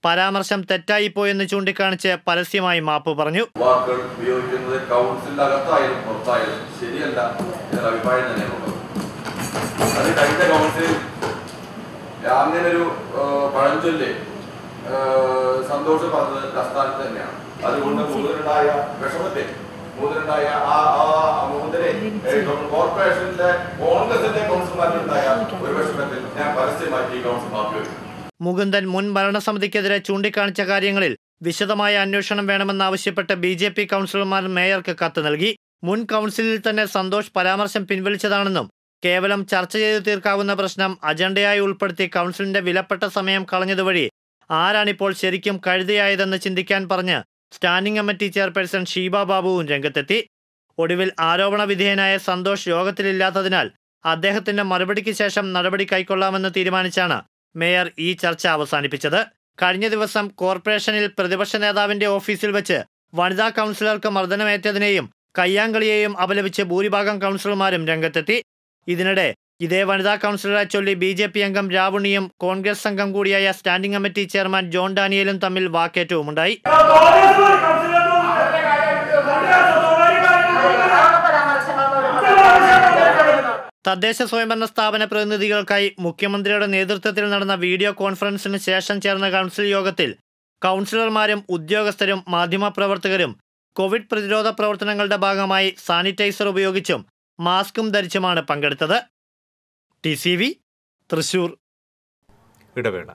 പരാമർശം തെറ്റായിപ്പോയെന്ന് ചൂണ്ടിക്കാണിച്ച് പരസ്യമായി മാപ്പ് പറഞ്ഞു വാക്കുകൾ ഉപയോഗിക്കുന്നത് കൗൺസിലിന്റെ അകത്തായാലും പുറത്തായാലും ശരിയല്ല എന്നൊരു അഭിപ്രായം തന്നെയാണുള്ളത് അത് കഴിഞ്ഞ കൗൺസിലിൽ അങ്ങനെ ഒരു പഴഞ്ചൊല്ല് സന്തോഷം പറഞ്ഞത് അസ്ഥാനത്ത് തന്നെയാണ് അതുകൊണ്ട് മൂന്നിനുണ്ടായ വിഷമത്തെ മൂന്നിനുണ്ടായ ആ ആ മൂന്നിനെ കോർപ്പറേഷനിലെ കോൺഗ്രസിന്റെ കൗൺസിലർമാരിലുണ്ടായ ഒരു വിഷമത്തിൽ ഞാൻ പരസ്യമാക്കി കൗൺസിൽ മാറ്റി വയ്ക്കും മുകുന്ദൻ മുൻ ഭരണസമിതിക്കെതിരെ ചൂണ്ടിക്കാണിച്ച കാര്യങ്ങളിൽ വിശദമായ അന്വേഷണം വേണമെന്നാവശ്യപ്പെട്ട് ബി ജെ പി കൗൺസിലർമാർ മേയർക്ക് കത്ത് നൽകി മുൻ കൗൺസിലിൽ തന്നെ സന്തോഷ് പരാമർശം പിൻവലിച്ചതാണെന്നും കേവലം ചർച്ച ചെയ്തു തീർക്കാവുന്ന പ്രശ്നം അജണ്ടയായി ഉൾപ്പെടുത്തി കൗൺസിലിന്റെ വിലപ്പെട്ട സമയം കളഞ്ഞതുവഴി ആരാണിപ്പോൾ ശരിക്കും കഴുതയായതെന്ന് ചിന്തിക്കാൻ പറഞ്ഞ് സ്റ്റാൻഡിംഗ് കമ്മിറ്റി ചെയർപേഴ്സൺ ഷീബ ബാബുവും രംഗത്തെത്തി ഒടുവിൽ ആരോപണ വിധേയനായ സന്തോഷ് യോഗത്തിലില്ലാത്തതിനാൽ അദ്ദേഹത്തിന്റെ മറുപടിക്ക് ശേഷം നടപടി കൈക്കൊള്ളാമെന്ന് തീരുമാനിച്ചാണ് മേയർ ഈ ചർച്ച അവസാനിപ്പിച്ചത് കഴിഞ്ഞ ദിവസം കോർപ്പറേഷനിൽ പ്രതിപക്ഷ നേതാവിന്റെ ഓഫീസിൽ വെച്ച് വനിതാ കൗൺസിലർക്ക് മർദ്ദനമേറ്റതിനെയും കയ്യാങ്കളിയെയും അപലപിച്ച് ഭൂരിഭാഗം കൗൺസിലർമാരും രംഗത്തെത്തി ഇതിനിടെ ഇതേ വനിതാ കൗൺസിലറെ ചൊല്ലി ബി ജെ പി അംഗം രാവുണിയും കോൺഗ്രസ് അംഗം കൂടിയായ സ്റ്റാൻഡിംഗ് കമ്മിറ്റി ചെയർമാൻ ജോൺ ഡാനിയലും തമ്മിൽ വാക്കേറ്റവുമുണ്ടായി തദ്ദേശ സ്വയംഭരണ സ്ഥാപന പ്രതിനിധികൾക്കായി മുഖ്യമന്ത്രിയുടെ നേതൃത്വത്തിൽ നടന്ന വീഡിയോ കോൺഫറൻസിന് ശേഷം ചേർന്ന കൗൺസിൽ യോഗത്തിൽ കൗൺസിലർമാരും ഉദ്യോഗസ്ഥരും മാധ്യമപ്രവർത്തകരും കോവിഡ് പ്രതിരോധ പ്രവർത്തനങ്ങളുടെ ഭാഗമായി സാനിറ്റൈസർ ഉപയോഗിച്ചും മാസ്കും ധരിച്ചുമാണ് പങ്കെടുത്തത് ടി സി വി തൃശൂർ ഇടവേള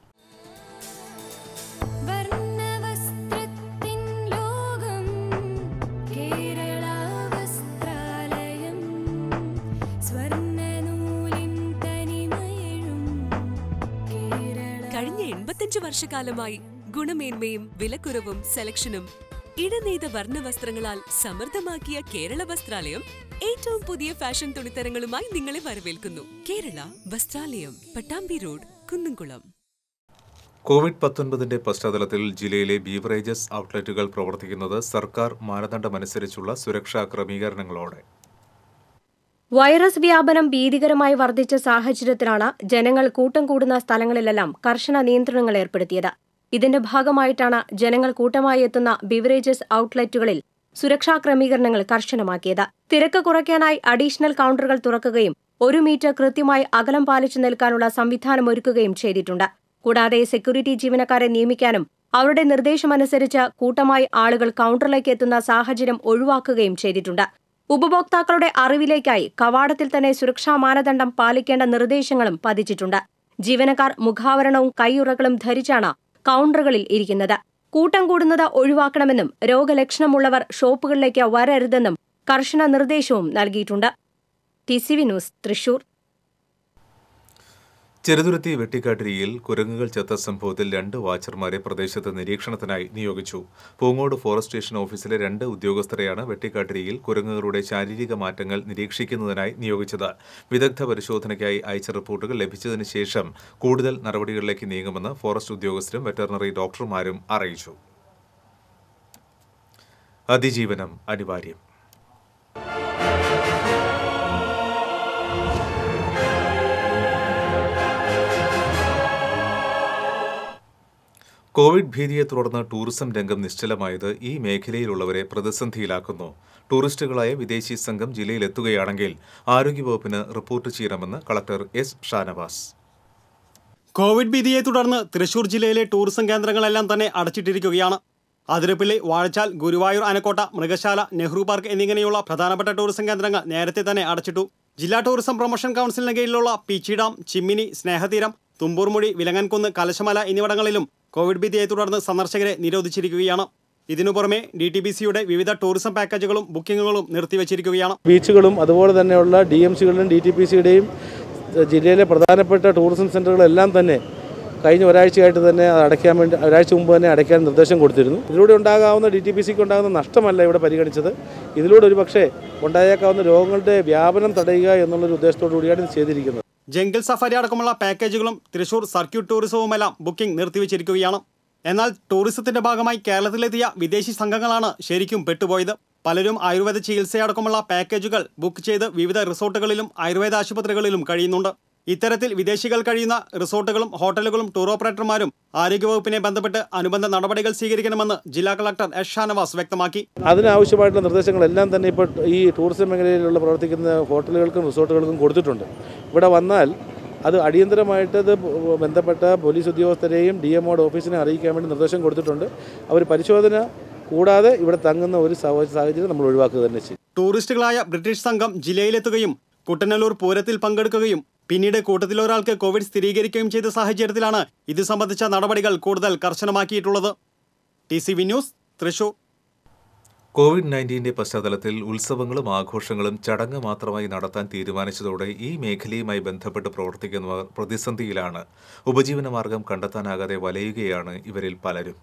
കഴിഞ്ഞ എൺപത്തിയഞ്ച് വർഷക്കാലമായി ഗുണമേന്മയും വിലക്കുറവും സെലക്ഷനും ഇടനെയ്ത വർണ്ണവസ്ത്രങ്ങളാൽ സമൃദ്ധമാക്കിയ കേരള വസ്ത്രാലയം ഏറ്റവും പുതിയ ഫാഷൻ തുണിത്തരങ്ങളുമായി നിങ്ങളെ വരവേൽക്കുന്നു കേരള വസ്ത്രാലയം പട്ടാമ്പി റോഡ് കുന്നംകുളം കോവിഡ് പത്തൊൻപതിന്റെ പശ്ചാത്തലത്തിൽ ജില്ലയിലെ ബീവറേജസ് ഔട്ട്ലെറ്റുകൾ പ്രവർത്തിക്കുന്നത് സർക്കാർ മാനദണ്ഡമനുസരിച്ചുള്ള സുരക്ഷാ ക്രമീകരണങ്ങളോടെ വൈറസ് വ്യാപനം ഭീതികരമായി വർദ്ധിച്ച സാഹചര്യത്തിലാണ് ജനങ്ങൾ കൂട്ടം കൂടുന്ന സ്ഥലങ്ങളിലെല്ലാം കർശന നിയന്ത്രണങ്ങൾ ഏർപ്പെടുത്തിയത് ഇതിന്റെ ഭാഗമായിട്ടാണ് ജനങ്ങൾ കൂട്ടമായി എത്തുന്ന ബിവറേജസ് ഔട്ട്ലെറ്റുകളിൽ സുരക്ഷാ ക്രമീകരണങ്ങൾ കർശനമാക്കിയത് തിരക്ക് കുറയ്ക്കാനായി അഡീഷണൽ കൌണ്ടറുകൾ തുറക്കുകയും ഒരു മീറ്റർ കൃത്യമായി അകലം പാലിച്ചു നിൽക്കാനുള്ള സംവിധാനം ഒരുക്കുകയും ചെയ്തിട്ടുണ്ട് കൂടാതെ സെക്യൂരിറ്റി ജീവനക്കാരെ നിയമിക്കാനും അവരുടെ നിർദ്ദേശമനുസരിച്ച് കൂട്ടമായി ആളുകൾ കൌണ്ടറിലേക്ക് എത്തുന്ന സാഹചര്യം ഒഴിവാക്കുകയും ചെയ്തിട്ടുണ്ട് ഉപഭോക്താക്കളുടെ അറിവിലേക്കായി കവാടത്തിൽ തന്നെ സുരക്ഷാ മാനദണ്ഡം പാലിക്കേണ്ട നിർദ്ദേശങ്ങളും പതിച്ചിട്ടുണ്ട് ജീവനക്കാർ മുഖാവരണവും കൈയുറകളും ധരിച്ചാണ് കൌണ്ടറുകളിൽ ഇരിക്കുന്നത് കൂട്ടം കൂടുന്നത് ഒഴിവാക്കണമെന്നും രോഗലക്ഷണമുള്ളവർ ഷോപ്പുകളിലേക്ക് വരരുതെന്നും കർശന നിർദ്ദേശവും നൽകിയിട്ടുണ്ട് T C V news Thrissur Cheruthuruthy വെട്ടിക്കാട്ടിരിയിൽ കുരങ്ങുകൾ ചത്ത സംഭവത്തിൽ രണ്ട് വാച്ചർമാരെ പ്രദേശത്ത് നിരീക്ഷണത്തിനായി നിയോഗിച്ചു പൂങ്ങോട് ഫോറസ്റ്റ് സ്റ്റേഷൻ ഓഫീസിലെ രണ്ട് ഉദ്യോഗസ്ഥരെയാണ് വെട്ടിക്കാട്ടിരിയിൽ കുരങ്ങുകളുടെ ശാരീരിക മാറ്റങ്ങൾ നിരീക്ഷിക്കുന്നതിനായി നിയോഗിച്ചത് വിദഗ്ധ പരിശോധനയ്ക്കായി അയച്ച റിപ്പോർട്ടുകൾ ലഭിച്ചതിന് ശേഷം കൂടുതൽ നടപടികളിലേക്ക് നീങ്ങുമെന്ന് ഫോറസ്റ്റ് ഉദ്യോഗസ്ഥരും വെറ്ററിനറി ഡോക്ടർമാരും അറിയിച്ചു അതിജീവനം അനിവാര്യം കോവിഡ് ഭീതിയെ തുടർന്ന് ടൂറിസം രംഗം നിശ്ചലമായത് ഈ മേഖലയിലുള്ളവരെ പ്രതിസന്ധിയിലാക്കുന്നു ടൂറിസ്റ്റുകളായ വിദേശി സംഘം ജില്ലയിലെത്തുകയാണെങ്കിൽ ആരോഗ്യവകുപ്പിന് റിപ്പോർട്ട് ചെയ്യണമെന്ന് കളക്ടർ എസ് ഷാനവാസ് കോവിഡ് ഭീതിയെ തുടർന്ന് തൃശൂർ ജില്ലയിലെ ടൂറിസം കേന്ദ്രങ്ങളെല്ലാം തന്നെ അടച്ചിട്ടിരിക്കുകയാണ് അതിരപ്പള്ളി വാഴച്ചാൽ ഗുരുവായൂർ അനക്കോട്ട മൃഗശാല നെഹ്റു പാർക്ക് എന്നിങ്ങനെയുള്ള പ്രധാനപ്പെട്ട ടൂറിസം കേന്ദ്രങ്ങൾ നേരത്തെ തന്നെ അടച്ചിട്ടു ജില്ലാ ടൂറിസം പ്രൊമോഷൻ കൗൺസിലിന് കീഴിലുള്ള പീച്ചി ഡാം ചിമ്മിനി സ്നേഹതീരം തുമ്പൂർമുടി വിലങ്ങൻകുന്ന് കലശമല എന്നിവിടങ്ങളിലും കോവിഡ് ഭീതിയെ തുടർന്ന് സന്ദർശകരെ നിരോധിച്ചിരിക്കുകയാണ് ഇതിനു പുറമെ ഡി ടി ബി സിയുടെ വിവിധ ടൂറിസം പാക്കേജുകളും ബുക്കിംഗുകളും നിർത്തിവച്ചിരിക്കുകയാണ് ബീച്ചുകളും അതുപോലെ തന്നെയുള്ള ഡി എം സികളുടെയും ഡി ടി പി സിയുടെയും ജില്ലയിലെ പ്രധാനപ്പെട്ട ടൂറിസം സെൻ്ററുകളെല്ലാം തന്നെ കഴിഞ്ഞ ഒരാഴ്ചയായിട്ട് തന്നെ അത് അടയ്ക്കാൻ വേണ്ടി ഒരാഴ്ച മുമ്പ് തന്നെ അടയ്ക്കാൻ നിർദ്ദേശം കൊടുത്തിരുന്നു ഇതിലൂടെ ഉണ്ടാകാവുന്ന ഡി ടി പി സിക്ക് ഉണ്ടാകുന്ന നഷ്ടമല്ല ഇവിടെ പരിഗണിച്ചത് ഇതിലൂടെ ഒരു പക്ഷേ ഉണ്ടായേക്കാവുന്ന രോഗങ്ങളുടെ വ്യാപനം തടയുക എന്നുള്ളൊരു ഉദ്ദേശത്തോടു കൂടിയാണ് ഇത് ചെയ്തിരിക്കുന്നത് ജംഗിൾ സഫാരി അടക്കമുള്ള പാക്കേജുകളും തൃശൂർ സർക്യൂട്ട് ടൂറിസവുമെല്ലാം ബുക്കിംഗ് നിർത്തിവച്ചിരിക്കുകയാണ് എന്നാൽ ടൂറിസത്തിന്റെ ഭാഗമായി കേരളത്തിലെത്തിയ വിദേശി സംഘങ്ങളാണ് ശരിക്കും പെട്ടുപോയത് പലരും ആയുർവേദ ചികിത്സയടക്കമുള്ള പാക്കേജുകൾ ബുക്ക് ചെയ്ത് വിവിധ റിസോർട്ടുകളിലും ആയുർവേദ ആശുപത്രികളിലും കഴിയുന്നുണ്ട് ഇത്തരത്തിൽ വിദേശികൾ കഴിയുന്ന റിസോർട്ടുകളും ഹോട്ടലുകളും ടൂർ ഓപ്പറേറ്റർമാരും ആരോഗ്യവകുപ്പിനെ ബന്ധപ്പെട്ട് അനുബന്ധ നടപടികൾ സ്വീകരിക്കണമെന്ന് ജില്ലാ കളക്ടർ എസ് ഷാനവാസ് വ്യക്തമാക്കി അതിനാവശ്യമായിട്ടുള്ള നിർദ്ദേശങ്ങളെല്ലാം തന്നെ ഇപ്പോൾ ഈ ടൂറിസം മേഖലയിലുള്ള പ്രവർത്തിക്കുന്ന ഹോട്ടലുകൾക്കും റിസോർട്ടുകൾക്കും കൊടുത്തിട്ടുണ്ട് ഇവിടെ വന്നാൽ അത് അടിയന്തരമായിട്ട് അത് ബന്ധപ്പെട്ട പോലീസ് ഉദ്യോഗസ്ഥരെയും ഡി എം ഓഫീസിനെ അറിയിക്കാൻ വേണ്ടി നിർദ്ദേശം കൊടുത്തിട്ടുണ്ട് അവർ പരിശോധന കൂടാതെ ഇവിടെ തങ്ങുന്ന ഒരു സാഹ- സാഹചര്യം നമ്മൾ ഒഴിവാക്കുക തന്നെ ചെയ്യും ടൂറിസ്റ്റുകളായ ബ്രിട്ടീഷ് സംഘം ജില്ലയിലെത്തുകയും കുട്ടനല്ലൂർ പൂരത്തിൽ പങ്കെടുക്കുകയും പിന്നീട് കൂട്ടത്തിലൊരാൾക്ക് കോവിഡ് സ്ഥിരീകരിക്കുകയും ചെയ്ത സാഹചര്യത്തിലാണ് ഇത് സംബന്ധിച്ച നടപടികൾ കൂടുതൽ കർശനമാക്കിയിട്ടുള്ളത് T C V news Thrissur covid നയൻറ്റീൻ്റെ പശ്ചാത്തലത്തിൽ ഉത്സവങ്ങളും ആഘോഷങ്ങളും ചടങ്ങ് മാത്രമായി നടത്താൻ തീരുമാനിച്ചതോടെ ഈ മേഖലയുമായി ബന്ധപ്പെട്ട് പ്രവർത്തിക്കുന്നവർ പ്രതിസന്ധിയിലാണ് ഉപജീവനമാർഗം കണ്ടെത്താനാകാതെ വലയുകയാണ് ഇവരിൽ പലരും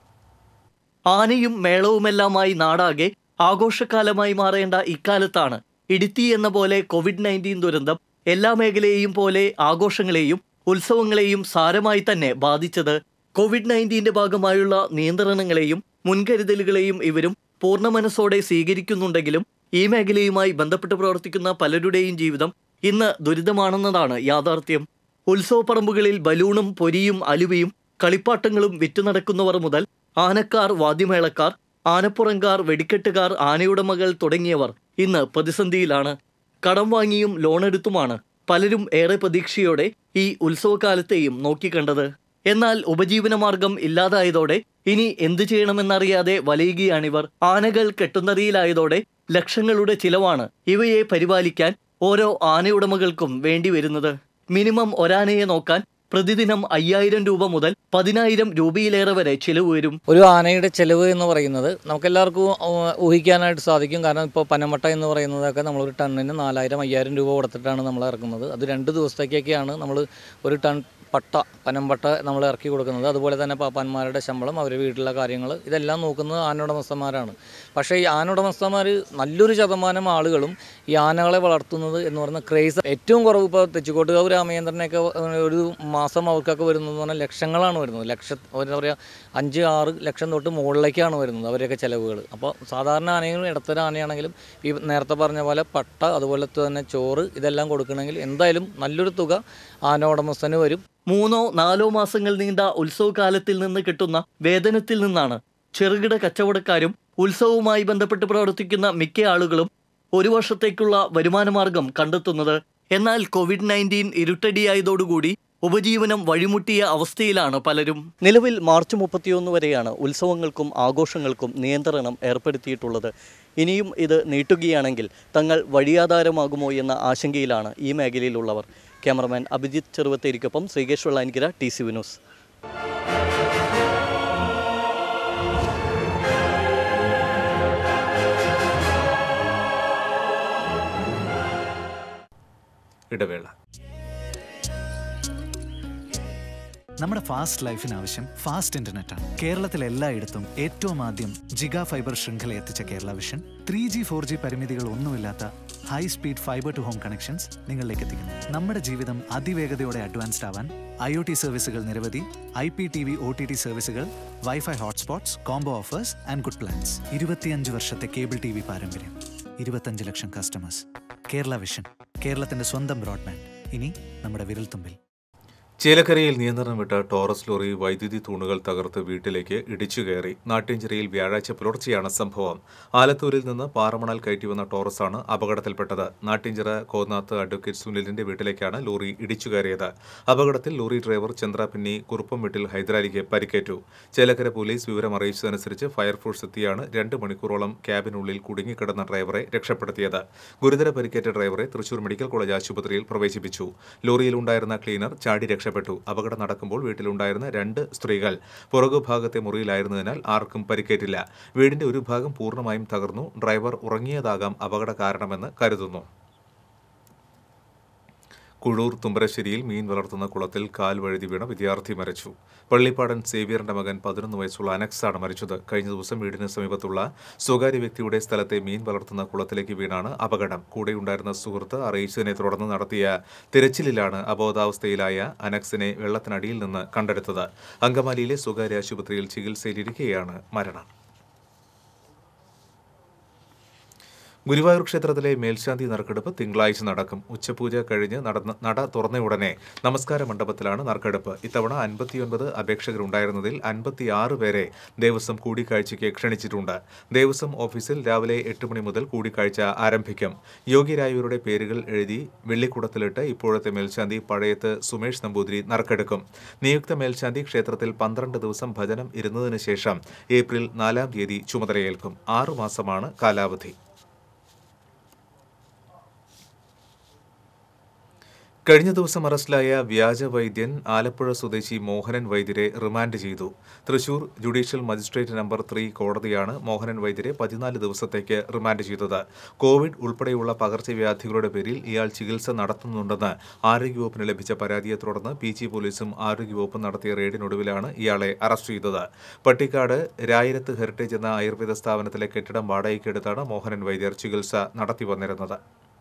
ആനയും മേളവുമെല്ലാമായി നാടാകെ ആഘോഷക്കാലമായി മാറേണ്ട ഇക്കാലത്താണ് ഇടുത്തി എന്ന പോലെ കോവിഡ് നയൻറ്റീൻ ദുരന്തം എല്ലാ മേഖലയെയും പോലെ ആഘോഷങ്ങളെയും ഉത്സവങ്ങളെയും സാരമായി തന്നെ ബാധിച്ചത് കോവിഡ് നയൻറ്റീന്റെ ഭാഗമായുള്ള നിയന്ത്രണങ്ങളെയും മുൻകരുതലുകളെയും ഇവരും പൂർണ്ണ മനസ്സോടെ സ്വീകരിക്കുന്നുണ്ടെങ്കിലും ഈ മേഖലയുമായി ബന്ധപ്പെട്ട് പ്രവർത്തിക്കുന്ന പലരുടെയും ജീവിതം ഇന്ന് ദുരിതമാണെന്നതാണ് യാഥാർത്ഥ്യം ഉത്സവപ്പറമ്പുകളിൽ ബലൂണും പൊരിയും അലുവയും കളിപ്പാട്ടങ്ങളും വിറ്റുനടക്കുന്നവർ മുതൽ ആനക്കാർ വാദ്യമേളക്കാർ ആനപ്പുറങ്കാർ വെടിക്കെട്ടുകാർ ആനയുടമകൾ തുടങ്ങിയവർ ഇന്ന് പ്രതിസന്ധിയിലാണ് കടം വാങ്ങിയും ലോണെടുത്തുമാണ് പലരും ഏറെ പ്രതീക്ഷയോടെ ഈ ഉത്സവകാലത്തെയും നോക്കിക്കണ്ടത് എന്നാൽ ഉപജീവനമാർഗം ഇല്ലാതായതോടെ ഇനി എന്തു ചെയ്യണമെന്നറിയാതെ വലയുകയാണിവർ ആനകൾ കെട്ടുന്നറിയിലായതോടെ ലക്ഷങ്ങളുടെ ചിലവാണ് ഇവയെ പരിപാലിക്കാൻ ഓരോ ആനയുടമകൾക്കും വേണ്ടിവരുന്നത് മിനിമം ഒരാനയെ നോക്കാൻ പ്രതിദിനം അയ്യായിരം രൂപ മുതൽ പതിനായിരം രൂപയിലേറെ വരെ ചിലവ് വരും ഒരു ആനയുടെ ചെലവ് എന്ന് പറയുന്നത് നമുക്കെല്ലാവർക്കും ഊ- ഊഹിക്കാനായിട്ട് സാധിക്കും കാരണം ഇപ്പോൾ പനമട്ട എന്ന് പറയുന്നതൊക്കെ നമ്മളൊരു ടണ്ണിന് നാലായിരം അയ്യായിരം രൂപ കൊടുത്തിട്ടാണ് നമ്മൾ ഇറക്കുന്നത് അത് രണ്ട് ദിവസത്തേക്കൊക്കെയാണ് നമ്മൾ ഒരു ടൺ പട്ട പനമ്പട്ട നമ്മൾ ഇറക്കി കൊടുക്കുന്നത് അതുപോലെ തന്നെ പാപ്പാന്മാരുടെ ശമ്പളം അവർ വീട്ടിലെ കാര്യങ്ങൾ ഇതെല്ലാം നോക്കുന്നത് ആനുടമസ്ഥന്മാരാണ് പക്ഷേ ഈ ആനുടമസ്ഥന്മാർ നല്ലൊരു ശതമാനം ആളുകളും ഈ ആനകളെ വളർത്തുന്നത് എന്ന് പറയുന്ന ക്രേസ് ഏറ്റവും കുറവ് ഇപ്പോൾ തെച്ചിക്കോട്ടുകാവ് രാമചന്ദ്രനെയൊക്കെ ഒരു മാസം അവർക്കൊക്കെ വരുന്നത് പറഞ്ഞാൽ ലക്ഷങ്ങളാണ് വരുന്നത് ലക്ഷ എന്താ പറയുക അഞ്ച് ആറ് ലക്ഷം തൊട്ട് മുകളിലേക്കാണ് വരുന്നത് അവരെയൊക്കെ ചിലവുകൾ അപ്പോൾ സാധാരണ ആനയും ഇടത്തരം ആനയാണെങ്കിലും ഈ നേരത്തെ പറഞ്ഞ പോലെ പട്ട അതുപോലെ തന്നെ ചോറ് ഇതെല്ലാം കൊടുക്കണമെങ്കിൽ എന്തായാലും നല്ലൊരു തുക ആന ഉടമസ്ഥന് വരും മൂന്നോ നാലോ മാസങ്ങൾ നീണ്ട ഉത്സവകാലത്തിൽ നിന്ന് കിട്ടുന്ന വേതനത്തിൽ നിന്നാണ് ചെറുകിട കച്ചവടക്കാരും ഉത്സവവുമായി ബന്ധപ്പെട്ട് പ്രവർത്തിക്കുന്ന മിക്ക ആളുകളും ഒരു വർഷത്തേക്കുള്ള വരുമാനമാർഗം കണ്ടെത്തുന്നത് എന്നാൽ കോവിഡ് നയൻറ്റീൻ ഇരുട്ടടിയായതോടുകൂടി ഉപജീവനം വഴിമുട്ടിയ അവസ്ഥയിലാണ് പലരും നിലവിൽ മാർച്ച് മുപ്പത്തിയൊന്ന് വരെയാണ് ഉത്സവങ്ങൾക്കും ആഘോഷങ്ങൾക്കും നിയന്ത്രണം ഏർപ്പെടുത്തിയിട്ടുള്ളത് ഇനിയും ഇത് നീട്ടുകയാണെങ്കിൽ തങ്ങൾ വഴിയാധാരമാകുമോ എന്ന ആശങ്കയിലാണ് ഈ മേഖലയിലുള്ളവർ ക്യാമറമാൻ അഭിജിത്ത് ചെറുവത്തേരിക്കൊപ്പം Sreekesh Vellanikkara T C V news ഇടവേള നമ്മുടെ ഫാസ്റ്റ് ലൈഫിന് ആവശ്യം ഫാസ്റ്റ് ഇന്റർനെറ്റ് ആണ് കേരളത്തിൽ എല്ലായിടത്തും ഏറ്റവും ആദ്യം ജിഗാ ഫൈബർ ശൃംഖല എത്തിച്ച Kerala vision three G four G പരിമിതികൾ ഒന്നുമില്ലാത്ത high speed fibre to home connections നിങ്ങളിലേക്ക് എത്തിക്കുന്നു നമ്മുടെ ജീവിതം അതിവേഗതയോടെ അഡ്വാൻസ്ഡ് ആവാൻ ഐ ഒ ടി സർവീസുകൾ നിരവധി I P T V O T T സർവീസുകൾ wifi hotspots combo offers and good plans ഇരുപത്തിയഞ്ച് വർഷത്തെ കേബിൾ ടി വി പാരമ്പര്യം ഇരുപത്തഞ്ച് ലക്ഷം കസ്റ്റമേഴ്സ് കേരള വിഷൻ കേരളത്തിന്റെ സ്വന്തം ബ്രോഡ്ബാൻഡ് ഇനി നമ്മുടെ വിരൽത്തുമ്പിൽ ചേലക്കരയിൽ നിയന്ത്രണം വിട്ട ടോറസ് ലോറി വൈദ്യുതി തൂണുകൾ തകർത്ത് വീട്ടിലേക്ക് ഇടിച്ചു കയറി നാട്യഞ്ചിറയിൽ വ്യാഴാഴ്ച പുലർച്ചെയാണ് സംഭവം ആലത്തൂരിൽ നിന്ന് പാറമണൽ കയറ്റി വന്ന ടോറസാണ് അപകടത്തിൽപ്പെട്ടത് നാട്യഞ്ചിറ കോന്നാത്ത് അഡ്വക്കേറ്റ് സുനിലിന്റെ വീട്ടിലേക്കാണ് ലോറി ഇടിച്ചു കയറിയത് അപകടത്തിൽ ലോറി ഡ്രൈവർ ചന്ദ്രാപിന്നി കുറുപ്പം വീട്ടിൽ ഹൈദരാലിക്ക് പരിക്കേറ്റു ചേലക്കര പോലീസ് വിവരം അറിയിച്ചതനുസരിച്ച് ഫയർഫോഴ്സ് എത്തിയാണ് രണ്ട് മണിക്കൂറോളം ക്യാബിനുള്ളിൽ കുടുങ്ങിക്കിടന്ന ഡ്രൈവറെ രക്ഷപ്പെടുത്തിയത് ഗുരുതര പരിക്കേറ്റ ഡ്രൈവറെ തൃശൂർ മെഡിക്കൽ കോളേജ് ആശുപത്രിയിൽ പ്രവേശിപ്പിച്ചു ലോറിയിലുണ്ടായിരുന്ന ക്ലീനർ ചാടി രക്ഷപ്പെട്ടു അപകടം നടക്കുമ്പോൾ വീട്ടിലുണ്ടായിരുന്ന രണ്ട് സ്ത്രീകൾ പുറകുഭാഗത്തെ മുറിയിലായിരുന്നതിനാൽ ആർക്കും പരിക്കേറ്റില്ല വീടിന്റെ ഒരു ഭാഗം പൂർണ്ണമായും തകർന്നു ഡ്രൈവർ ഉറങ്ങിയതാകാം അപകട കാരണമെന്ന് കരുതുന്നു കുഴൂർ തുമ്പരശ്ശേരിയിൽ മീൻ വളർത്തുന്ന കുളത്തിൽ കാൽ വഴുതി വീണ വിദ്യാർത്ഥി മരിച്ചു പള്ളിപ്പാടൻ സേവിയറിന്റെ മകൻ പതിനൊന്ന് വയസ്സുള്ള അനക്സാണ് മരിച്ചത് കഴിഞ്ഞ ദിവസം വീടിന് സമീപത്തുള്ള സ്വകാര്യ വ്യക്തിയുടെ സ്ഥലത്തെ മീൻ വളർത്തുന്ന കുളത്തിലേക്ക് വീണാണ് അപകടം കൂടെയുണ്ടായിരുന്ന സുഹൃത്ത് അറിയിച്ചതിനെ തുടർന്ന് നടത്തിയ തിരച്ചിലിലാണ് അബോധാവസ്ഥയിലായ അനക്സിനെ വെള്ളത്തിനടിയിൽ നിന്ന് കണ്ടെടുത്തത് അങ്കമാലിയിലെ സ്വകാര്യ ആശുപത്രിയിൽ ചികിത്സയിലിരിക്കെയാണ് മരണം ഗുരുവായൂർ ക്ഷേത്രത്തിലെ മേൽശാന്തി നറുക്കെടുപ്പ് തിങ്കളാഴ്ച നടക്കും ഉച്ചപൂജ കഴിഞ്ഞ് നടന്ന നട തുറന്ന ഉടനെ നമസ്കാര മണ്ഡപത്തിലാണ് നറുക്കെടുപ്പ് ഇത്തവണ അൻപത്തിയൊൻപത് അപേക്ഷകരുണ്ടായിരുന്നതിൽ അൻപത്തിയാറ് പേരെ ദേവസ്വം കൂടിക്കാഴ്ചയ്ക്ക് ക്ഷണിച്ചിട്ടുണ്ട് ദേവസ്വം ഓഫീസിൽ രാവിലെ എട്ട് മണി മുതൽ കൂടിക്കാഴ്ച ആരംഭിക്കും യോഗ്യരായവരുടെ പേരുകൾ എഴുതി വെള്ളിക്കുടത്തിലിട്ട് ഇപ്പോഴത്തെ മേൽശാന്തി പഴയത്ത് സുമേഷ് നമ്പൂതിരി നറുക്കെടുക്കും നിയുക്ത മേൽശാന്തി ക്ഷേത്രത്തിൽ പന്ത്രണ്ട് ദിവസം ഭജനം ഇരുന്നതിന് ശേഷം ഏപ്രിൽ നാലാം തീയതി ചുമതലയേൽക്കും ആറുമാസമാണ് കാലാവധി കഴിഞ്ഞ ദിവസം അറസ്റ്റിലായ വ്യാജ വൈദ്യൻ ആലപ്പുഴ സ്വദേശി മോഹനൻ വൈദ്യരെ റിമാൻഡ് ചെയ്തു Thrissur judicial magistrate number three കോടതിയാണ് മോഹനൻ വൈദ്യരെ പതിനാല് ദിവസത്തേക്ക് റിമാൻഡ് ചെയ്തത് കോവിഡ് ഉൾപ്പെടെയുള്ള പകർച്ചവ്യാധികളുടെ പേരിൽ ഇയാൾ ചികിത്സ നടത്തുന്നുണ്ടെന്ന് ആരോഗ്യവകുപ്പിന് ലഭിച്ച പരാതിയെ തുടർന്ന് പി ജി പോലീസും ആരോഗ്യവകുപ്പും നടത്തിയ റെയ്ഡിനൊടുവിലാണ് ഇയാളെ അറസ്റ്റ് ചെയ്തത് പട്ടിക്കാട് രായിരത്ത് ഹെറിറ്റേജ് എന്ന ആയുർവേദ സ്ഥാപനത്തിലെ കെട്ടിടം വാടകയ്ക്കെടുത്താണ് മോഹനൻ വൈദ്യർ ചികിത്സ നടത്തി വന്നിരുന്നത്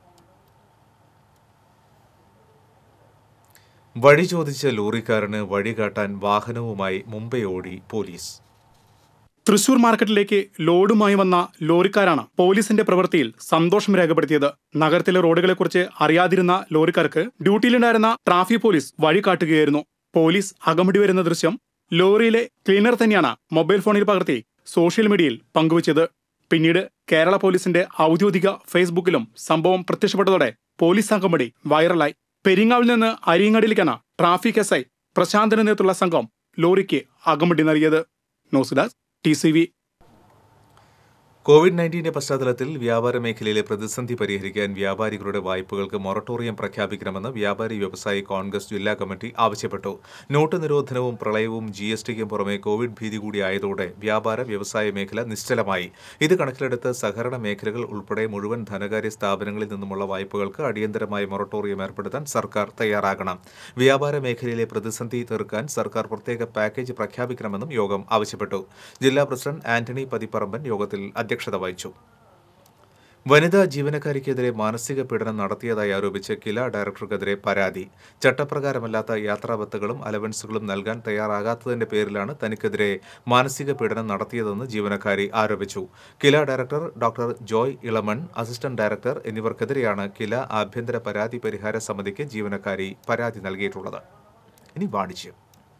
വഴി ചോദിച്ച ലോറിക്കാരന് വഴികാട്ടാൻ വാഹനവുമായി മുംബൈ ഓടി പോലീസ് തൃശൂർ മാർക്കറ്റിലേക്ക് ലോഡുമായി വന്ന ലോറിക്കാരാണ് പോലീസിന്റെ പ്രവൃത്തിയിൽ സന്തോഷം രേഖപ്പെടുത്തിയത് നഗരത്തിലെ റോഡുകളെക്കുറിച്ച് അറിയാതിരുന്ന ലോറിക്കാർക്ക് ഡ്യൂട്ടിയിലുണ്ടായിരുന്ന ട്രാഫിക് പോലീസ് വഴി കാട്ടുകയായിരുന്നു പോലീസ് അകമ്പടി വരുന്ന ദൃശ്യം ലോറിയിലെ ക്ലീനർ തന്നെയാണ് മൊബൈൽ ഫോണിൽ പകർത്തി സോഷ്യൽ മീഡിയയിൽ പങ്കുവച്ചത് പിന്നീട് കേരള പോലീസിന്റെ ഔദ്യോഗിക ഫേസ്ബുക്കിലും സംഭവം പ്രത്യക്ഷപ്പെട്ടതോടെ പോലീസ് അകമ്പടി വൈറലായി പെരിങ്ങാവിൽ നിന്ന് അരിയങ്ങാടിയിലേക്കാണ് ട്രാഫിക് എസ് ഐ പ്രശാന്തന് നേതൃത്വമുള്ള സംഘം ലോറിക്ക് അകമ്പടി നൽകിയത് news desk T C V covid നയൻറ്റീന്റെ പശ്ചാത്തലത്തിൽ വ്യാപാര മേഖലയിലെ പ്രതിസന്ധി പരിഹരിക്കാൻ വ്യാപാരികളുടെ വായ്പകൾക്ക് മൊറട്ടോറിയം പ്രഖ്യാപിക്കണമെന്ന് വ്യാപാരി വ്യവസായി കോൺഗ്രസ് ജില്ലാ കമ്മിറ്റി ആവശ്യപ്പെട്ടു നോട്ട് നിരോധനവും പ്രളയവും ജി എസ് ടിക്കും പുറമെ കോവിഡ് ഭീതി കൂടി ആയതോടെ വ്യാപാര വ്യവസായ മേഖല നിശ്ചലമായി ഇത് കണക്കിലെടുത്ത് സഹകരണ മേഖലകൾ ഉൾപ്പെടെ മുഴുവൻ ധനകാര്യ സ്ഥാപനങ്ങളിൽ നിന്നുമുള്ള വായ്പകൾക്ക് അടിയന്തരമായ മൊറട്ടോറിയം ഏർപ്പെടുത്താൻ സർക്കാർ തയ്യാറാകണം വ്യാപാര മേഖലയിലെ പ്രതിസന്ധി തീർക്കാൻ സർക്കാർ പ്രത്യേക പാക്കേജ് പ്രഖ്യാപിക്കണമെന്നും യോഗം ആവശ്യപ്പെട്ടു ജില്ലാ പ്രസിഡന്റ് ആന്റണി പതിപ്പറമ്പൻ യോഗത്തിൽ അധ്യക്ഷത വഹിച്ചു വനിതാ ജീവനക്കാരിക്കെതിരെ മാനസിക പീഡനം നടത്തിയതായി ആരോപിച്ച് കില ഡയറക്ടർക്കെതിരെ പരാതി ചട്ടപ്രകാരമല്ലാത്ത യാത്രാബത്തുകളും അലവൻസുകളും നൽകാൻ തയ്യാറാകാത്തതിന്റെ പേരിലാണ് തനിക്കെതിരെ മാനസിക പീഡനം നടത്തിയതെന്ന് ജീവനക്കാരി ആരോപിച്ചു Kila director doctor Joy Elamon assistant director എന്നിവർക്കെതിരെയാണ് കില ആഭ്യന്തര പരാതി പരിഹാര സമിതിക്ക് ജീവനക്കാരി പരാതി നൽകിയിട്ടുള്ളത് ഇനി വാണിജ്യം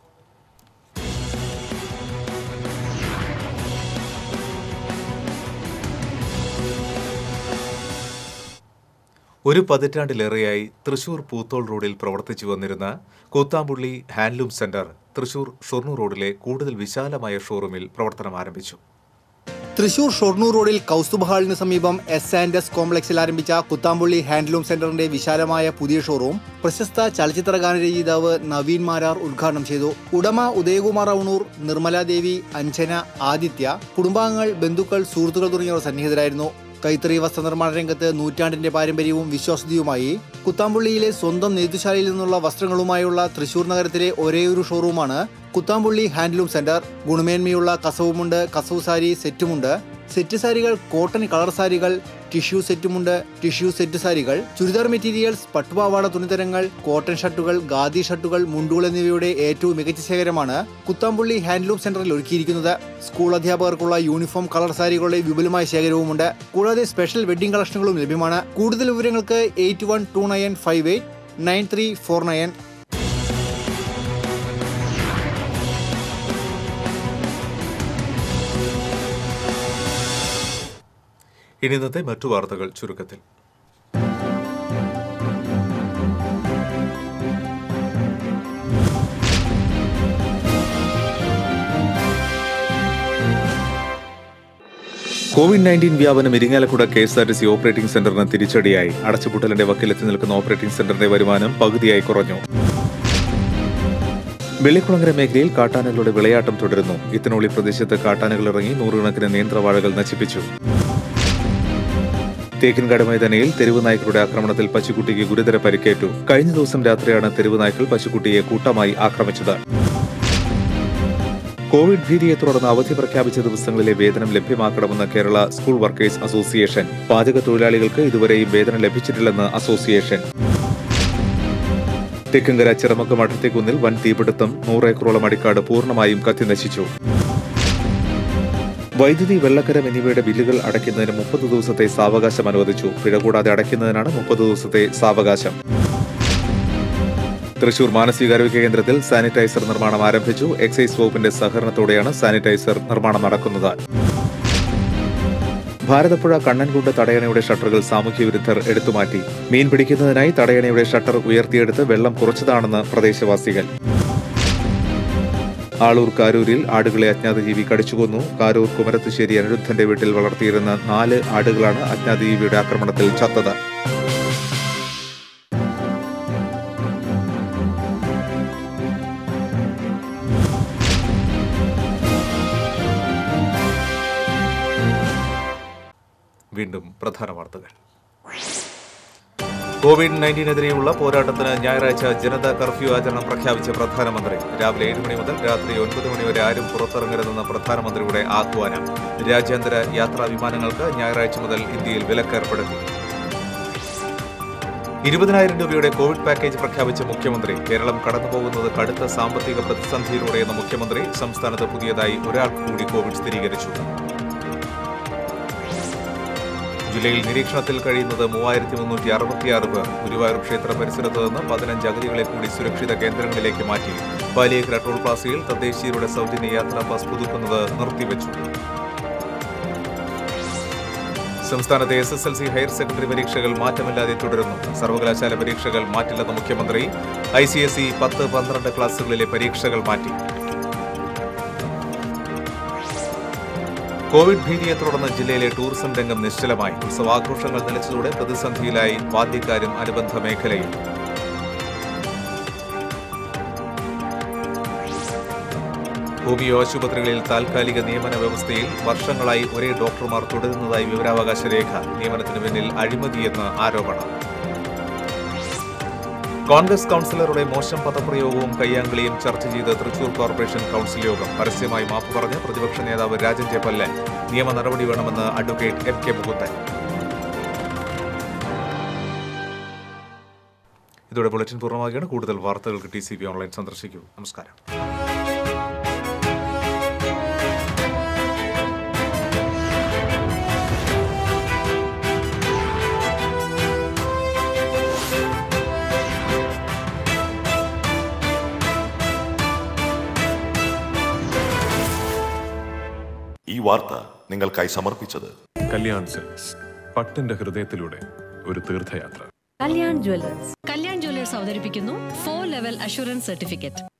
ഒരു പതിറ്റാണ്ടിലേറെയായി തൃശൂർ പൂത്തോൾ റോഡിൽ പ്രവർത്തിച്ചു വന്നിരുന്ന കൂത്താമ്പുള്ളി ഹാൻഡ്ലൂം സെന്റർ തൃശൂർ ഷൊർണൂർ റോഡിലെ കൂടുതൽ വിശാലമായ ഷോറൂമിൽ പ്രവർത്തനം ആരംഭിച്ചു തൃശൂർ ഷൊർണൂർ റോഡിൽ കൗസ്തുഭ ഹാളിന് സമീപം എസ് ആൻഡ് എസ് കോംപ്ലക്സിൽ ആരംഭിച്ച കുത്താമ്പുള്ളി ഹാൻഡ്ലൂം സെന്ററിന്റെ വിശാലമായ പുതിയ ഷോറൂം പ്രശസ്ത ചലച്ചിത്ര ഗാനരചയിതാവ് നവീൻ മാരാർ ഉദ്ഘാടനം ചെയ്തു ഉടമ ഉദയകുമാർ ഔണൂർ നിർമ്മല ദേവി അഞ്ജന ആദിത്യ കുടുംബാംഗങ്ങൾ ബന്ധുക്കൾ സുഹൃത്തുക്കൾ തുടങ്ങിയവർ സന്നിഹിതരായിരുന്നു കൈത്തറി വസ്ത്രനിർമ്മാണ രംഗത്ത് നൂറ്റാണ്ടിന്റെ പാരമ്പര്യവും വിശ്വാസ്യതയുമായി കുത്താമ്പുള്ളിയിലെ സ്വന്തം നെയ്ത്തുശാലയിൽ നിന്നുള്ള വസ്ത്രങ്ങളുമായുള്ള തൃശൂർ നഗരത്തിലെ ഒരേയൊരു ഷോറൂമാണ് കുത്താമ്പുള്ളി ഹാൻഡ്ലൂം സെന്റർ ഗുണമേന്മയുള്ള കസവുമുണ്ട് കസവ് സാരി സെറ്റുമുണ്ട് സെറ്റ് സാരികൾ കോട്ടൺ കളർ സാരികൾ ടിഷ്യൂ സെറ്റുമുണ്ട് ടിഷ്യൂ സെറ്റ് സാരികൾ ചുരിദാർ മെറ്റീരിയൽസ് പട്ടുപാവാട തുണിത്തരങ്ങൾ കോട്ടൺ ഷർട്ടുകൾ ഖാദി ഷർട്ടുകൾ മുണ്ടുകൾ എന്നിവയുടെ ഏറ്റവും മികച്ച ശേഖരമാണ് കുത്താമ്പുള്ളി ഹാൻഡ്ലൂം സെന്ററിൽ ഒരുക്കിയിരിക്കുന്നത് സ്കൂൾ അധ്യാപകർക്കുള്ള യൂണിഫോം കളർ സാരികളുടെ വിപുലമായ ശേഖരവുമുണ്ട് കൂടാതെ സ്പെഷ്യൽ വെഡ്ഡിംഗ് കളക്ഷനുകളും ലഭ്യമാണ് കൂടുതൽ വിവരങ്ങൾക്ക് eight one two nine five eight nine three four nine ഇനി ഇന്നത്തെ മറ്റു വാർത്തകൾ ചുരുക്കത്തിൽ കോവിഡ് നയൻറ്റീൻ വ്യാപനം Irinjalakuda K S R T C operating സെന്ററിന് തിരിച്ചടിയായി അടച്ചുപൂട്ടലിന്റെ വക്കിലെത്തി നിൽക്കുന്ന ഓപ്പറേറ്റിംഗ് സെന്ററിന്റെ വരുമാനം പകുതിയായി കുറഞ്ഞു വെള്ളിക്കുളങ്ങര മേഖലയിൽ കാട്ടാനകളുടെ വിളയാട്ടം തുടരുന്നു ഇത്തനോളി പ്രദേശത്ത് കാട്ടാനകൾ ഇറങ്ങി നൂറുകണക്കിന് നേന്ത്രവാഴകൾ നശിപ്പിച്ചു തേക്കിൻകാട് മൈതാനയിൽ തെരുവ് നായ്ക്കളുടെ ആക്രമണത്തിൽ പശുക്കുട്ടിക്ക് ഗുരുതര പരിക്കേറ്റു കഴിഞ്ഞ ദിവസം രാത്രിയാണ് തെരുവ് നായ്ക്കൾ പശുക്കുട്ടിയെ കൂട്ടമായി ആക്രമിച്ചത് കോവിഡ് ഭീതിയെ തുടർന്ന് അവധി പ്രഖ്യാപിച്ച ദിവസങ്ങളിലെ വേതനം ലഭ്യമാക്കണമെന്ന് കേരള സ്കൂൾ വർക്കേഴ്സ് അസോസിയേഷൻ പാചക തൊഴിലാളികൾക്ക് ഇതുവരെയും വേതനം ലഭിച്ചിട്ടില്ലെന്ന് അസോസിയേഷൻ തെക്കങ്കര ചിറമക്ക് മഠത്തേക്കുന്നിൽ വൻ തീപിടുത്തം നൂറേക്കറോളം അടിക്കാട് പൂർണ്ണമായും കത്തിനശിച്ചു വൈദ്യുതി വെള്ളക്കരം എന്നിവയുടെ ബില്ലുകൾ അടയ്ക്കുന്നതിന് മുപ്പത് ദിവസത്തെ സാവകാശം അനുവദിച്ചു പിഴ കൂടാതെ അടയ്ക്കുന്നതിനാണ് മുപ്പത് ദിവസത്തെ സാവകാശം തൃശൂർ മാനസികാരോഗ്യ കേന്ദ്രത്തിൽ സാനിറ്റൈസർ നിർമ്മാണം ആരംഭിച്ചു എക്സൈസ് വകുപ്പിന്റെ സഹകരണത്തോടെയാണ് സാനിറ്റൈസർ നിർമ്മാണം നടക്കുന്നത് ഭാരതപ്പുഴ കണ്ണൻകുണ്ട് തടയണയുടെ ഷട്ടറുകൾ സാമൂഹ്യ വിരുദ്ധർ എടുത്തുമാറ്റി മീൻ പിടിക്കുന്നതിനായി തടയണയുടെ ഷട്ടർ ഉയർത്തിയെടുത്ത് വെള്ളം കുറച്ചതാണെന്ന് പ്രദേശവാസികൾ ആളൂർ കാരൂരിൽ ആടുകളെ അജ്ഞാത ജീവി കടിച്ചുകൊന്നു കാരൂർ കുമരത്തുശ്ശേരി അനിരുദ്ധന്റെ വീട്ടിൽ വളർത്തിയിരുന്ന നാല് ആടുകളാണ് അജ്ഞാത ജീവിയുടെ ആക്രമണത്തിൽ ചത്തത് വീണ്ടും പ്രധാന വാർത്തകൾ കോവിഡ് നയൻറ്റീനെതിരെയുള്ള പോരാട്ടത്തിന് ഞായറാഴ്ച ജനതാ കർഫ്യൂ ആചരണം പ്രഖ്യാപിച്ച പ്രധാനമന്ത്രി രാവിലെ ഏഴ് മണി മുതൽ രാത്രി ഒൻപത് മണി വരെ ആരും പുറത്തിറങ്ങരുതെന്ന പ്രധാനമന്ത്രിയുടെ ആഹ്വാനം രാജ്യാന്തര യാത്രാ വിമാനങ്ങൾക്ക് ഞായറാഴ്ച മുതൽ ഇന്ത്യയിൽ വിലക്കേർപ്പെടുത്തി ഇരുപതിനായിരം രൂപയുടെ കോവിഡ് പാക്കേജ് പ്രഖ്യാപിച്ച മുഖ്യമന്ത്രി കേരളം കടന്നുപോകുന്നത് കടുത്ത സാമ്പത്തിക പ്രതിസന്ധിയിലൂടെയെന്ന മുഖ്യമന്ത്രി സംസ്ഥാനത്ത് പുതിയതായി ഒരാൾക്ക് കൂടി കോവിഡ് സ്ഥിരീകരിച്ചു ജില്ലയിൽ നിരീക്ഷണത്തിൽ കഴിയുന്നത് മൂവായിരത്തി മുന്നൂറ്റി അറുപത്തിയാറ് പേർ ഗുരുവായൂർ ക്ഷേത്ര പരിസരത്ത് നിന്ന് പതിനഞ്ച് അഗതികളെ കൂടി സുരക്ഷിത കേന്ദ്രങ്ങളിലേക്ക് മാറ്റി പാലിയേക്കര ടോൾ പ്ലാസയിൽ തദ്ദേശീയരുടെ സൗജന്യ യാത്രാ പാസ് പുതുക്കുന്നത് നിർത്തിവെച്ചു സംസ്ഥാനത്തെ S S L C higher secondary പരീക്ഷകൾ മാറ്റമില്ലാതെ തുടരുന്നു സർവകലാശാല പരീക്ഷകൾ മാറ്റില്ലെന്ന മുഖ്യമന്ത്രി ഐ സി എസ് ഇ പത്ത് പന്ത്രണ്ട് ക്ലാസുകളിലെ പരീക്ഷകൾ മാറ്റി കോവിഡ് ഭീതിയെ തുടർന്ന് ജില്ലയിലെ ടൂറിസം രംഗം നിശ്ചലമായി ഉത്സവാഘോഷങ്ങൾ നിലച്ചതോടെ പ്രതിസന്ധിയിലായി വാദ്യക്കാരും അനുബന്ധ മേഖലയും ഹോമിയോ ആശുപത്രികളിൽ താൽക്കാലിക നിയമന വ്യവസ്ഥയിൽ വർഷങ്ങളായി ഒരേ ഡോക്ടർമാർ തുടരുന്നതായി വിവരാവകാശ രേഖ നിയമനത്തിന് പിന്നിൽ അഴിമതിയെന്ന് ആരോപണം കോൺഗ്രസ് കൌൺസിലറുടെ മോശം പദപ്രയോഗവും കയ്യാങ്കളിയും ചർച്ച ചെയ്ത് തൃശൂർ കോർപ്പറേഷൻ കൌൺസിൽ യോഗം പരസ്യമായി മാപ്പ് പറഞ്ഞ പ്രതിപക്ഷ നേതാവ് രാജൻ ജപ്പല്ലൻ നിയമ നടപടി വേണമെന്ന് അഡ്വക്കേറ്റ് എം കെ മുകുന്ദൻ ഇതോടെ ബുള്ളറ്റിൻ പൂർണ്ണമാകുകയാണ് കൂടുതൽ വാർത്തകൾക്ക് ടി സി ബി ഓൺലൈൻ സന്ദർശിക്കൂ നമസ്കാരം ഈ വാർത്ത നിങ്ങൾക്കായി സമർപ്പിച്ചത് കല്യാൺ സിൽക്സ് പട്ടിന്റെ ഹൃദയത്തിലൂടെ ഒരു തീർത്ഥയാത്ര കല്യാൺ ജ്വല്ലേഴ്സ് കല്യാൺ ജ്വല്ലേഴ്സ് അവതരിപ്പിക്കുന്നു ഫോർ ലെവൽ അഷുറൻസ് സർട്ടിഫിക്കറ്റ്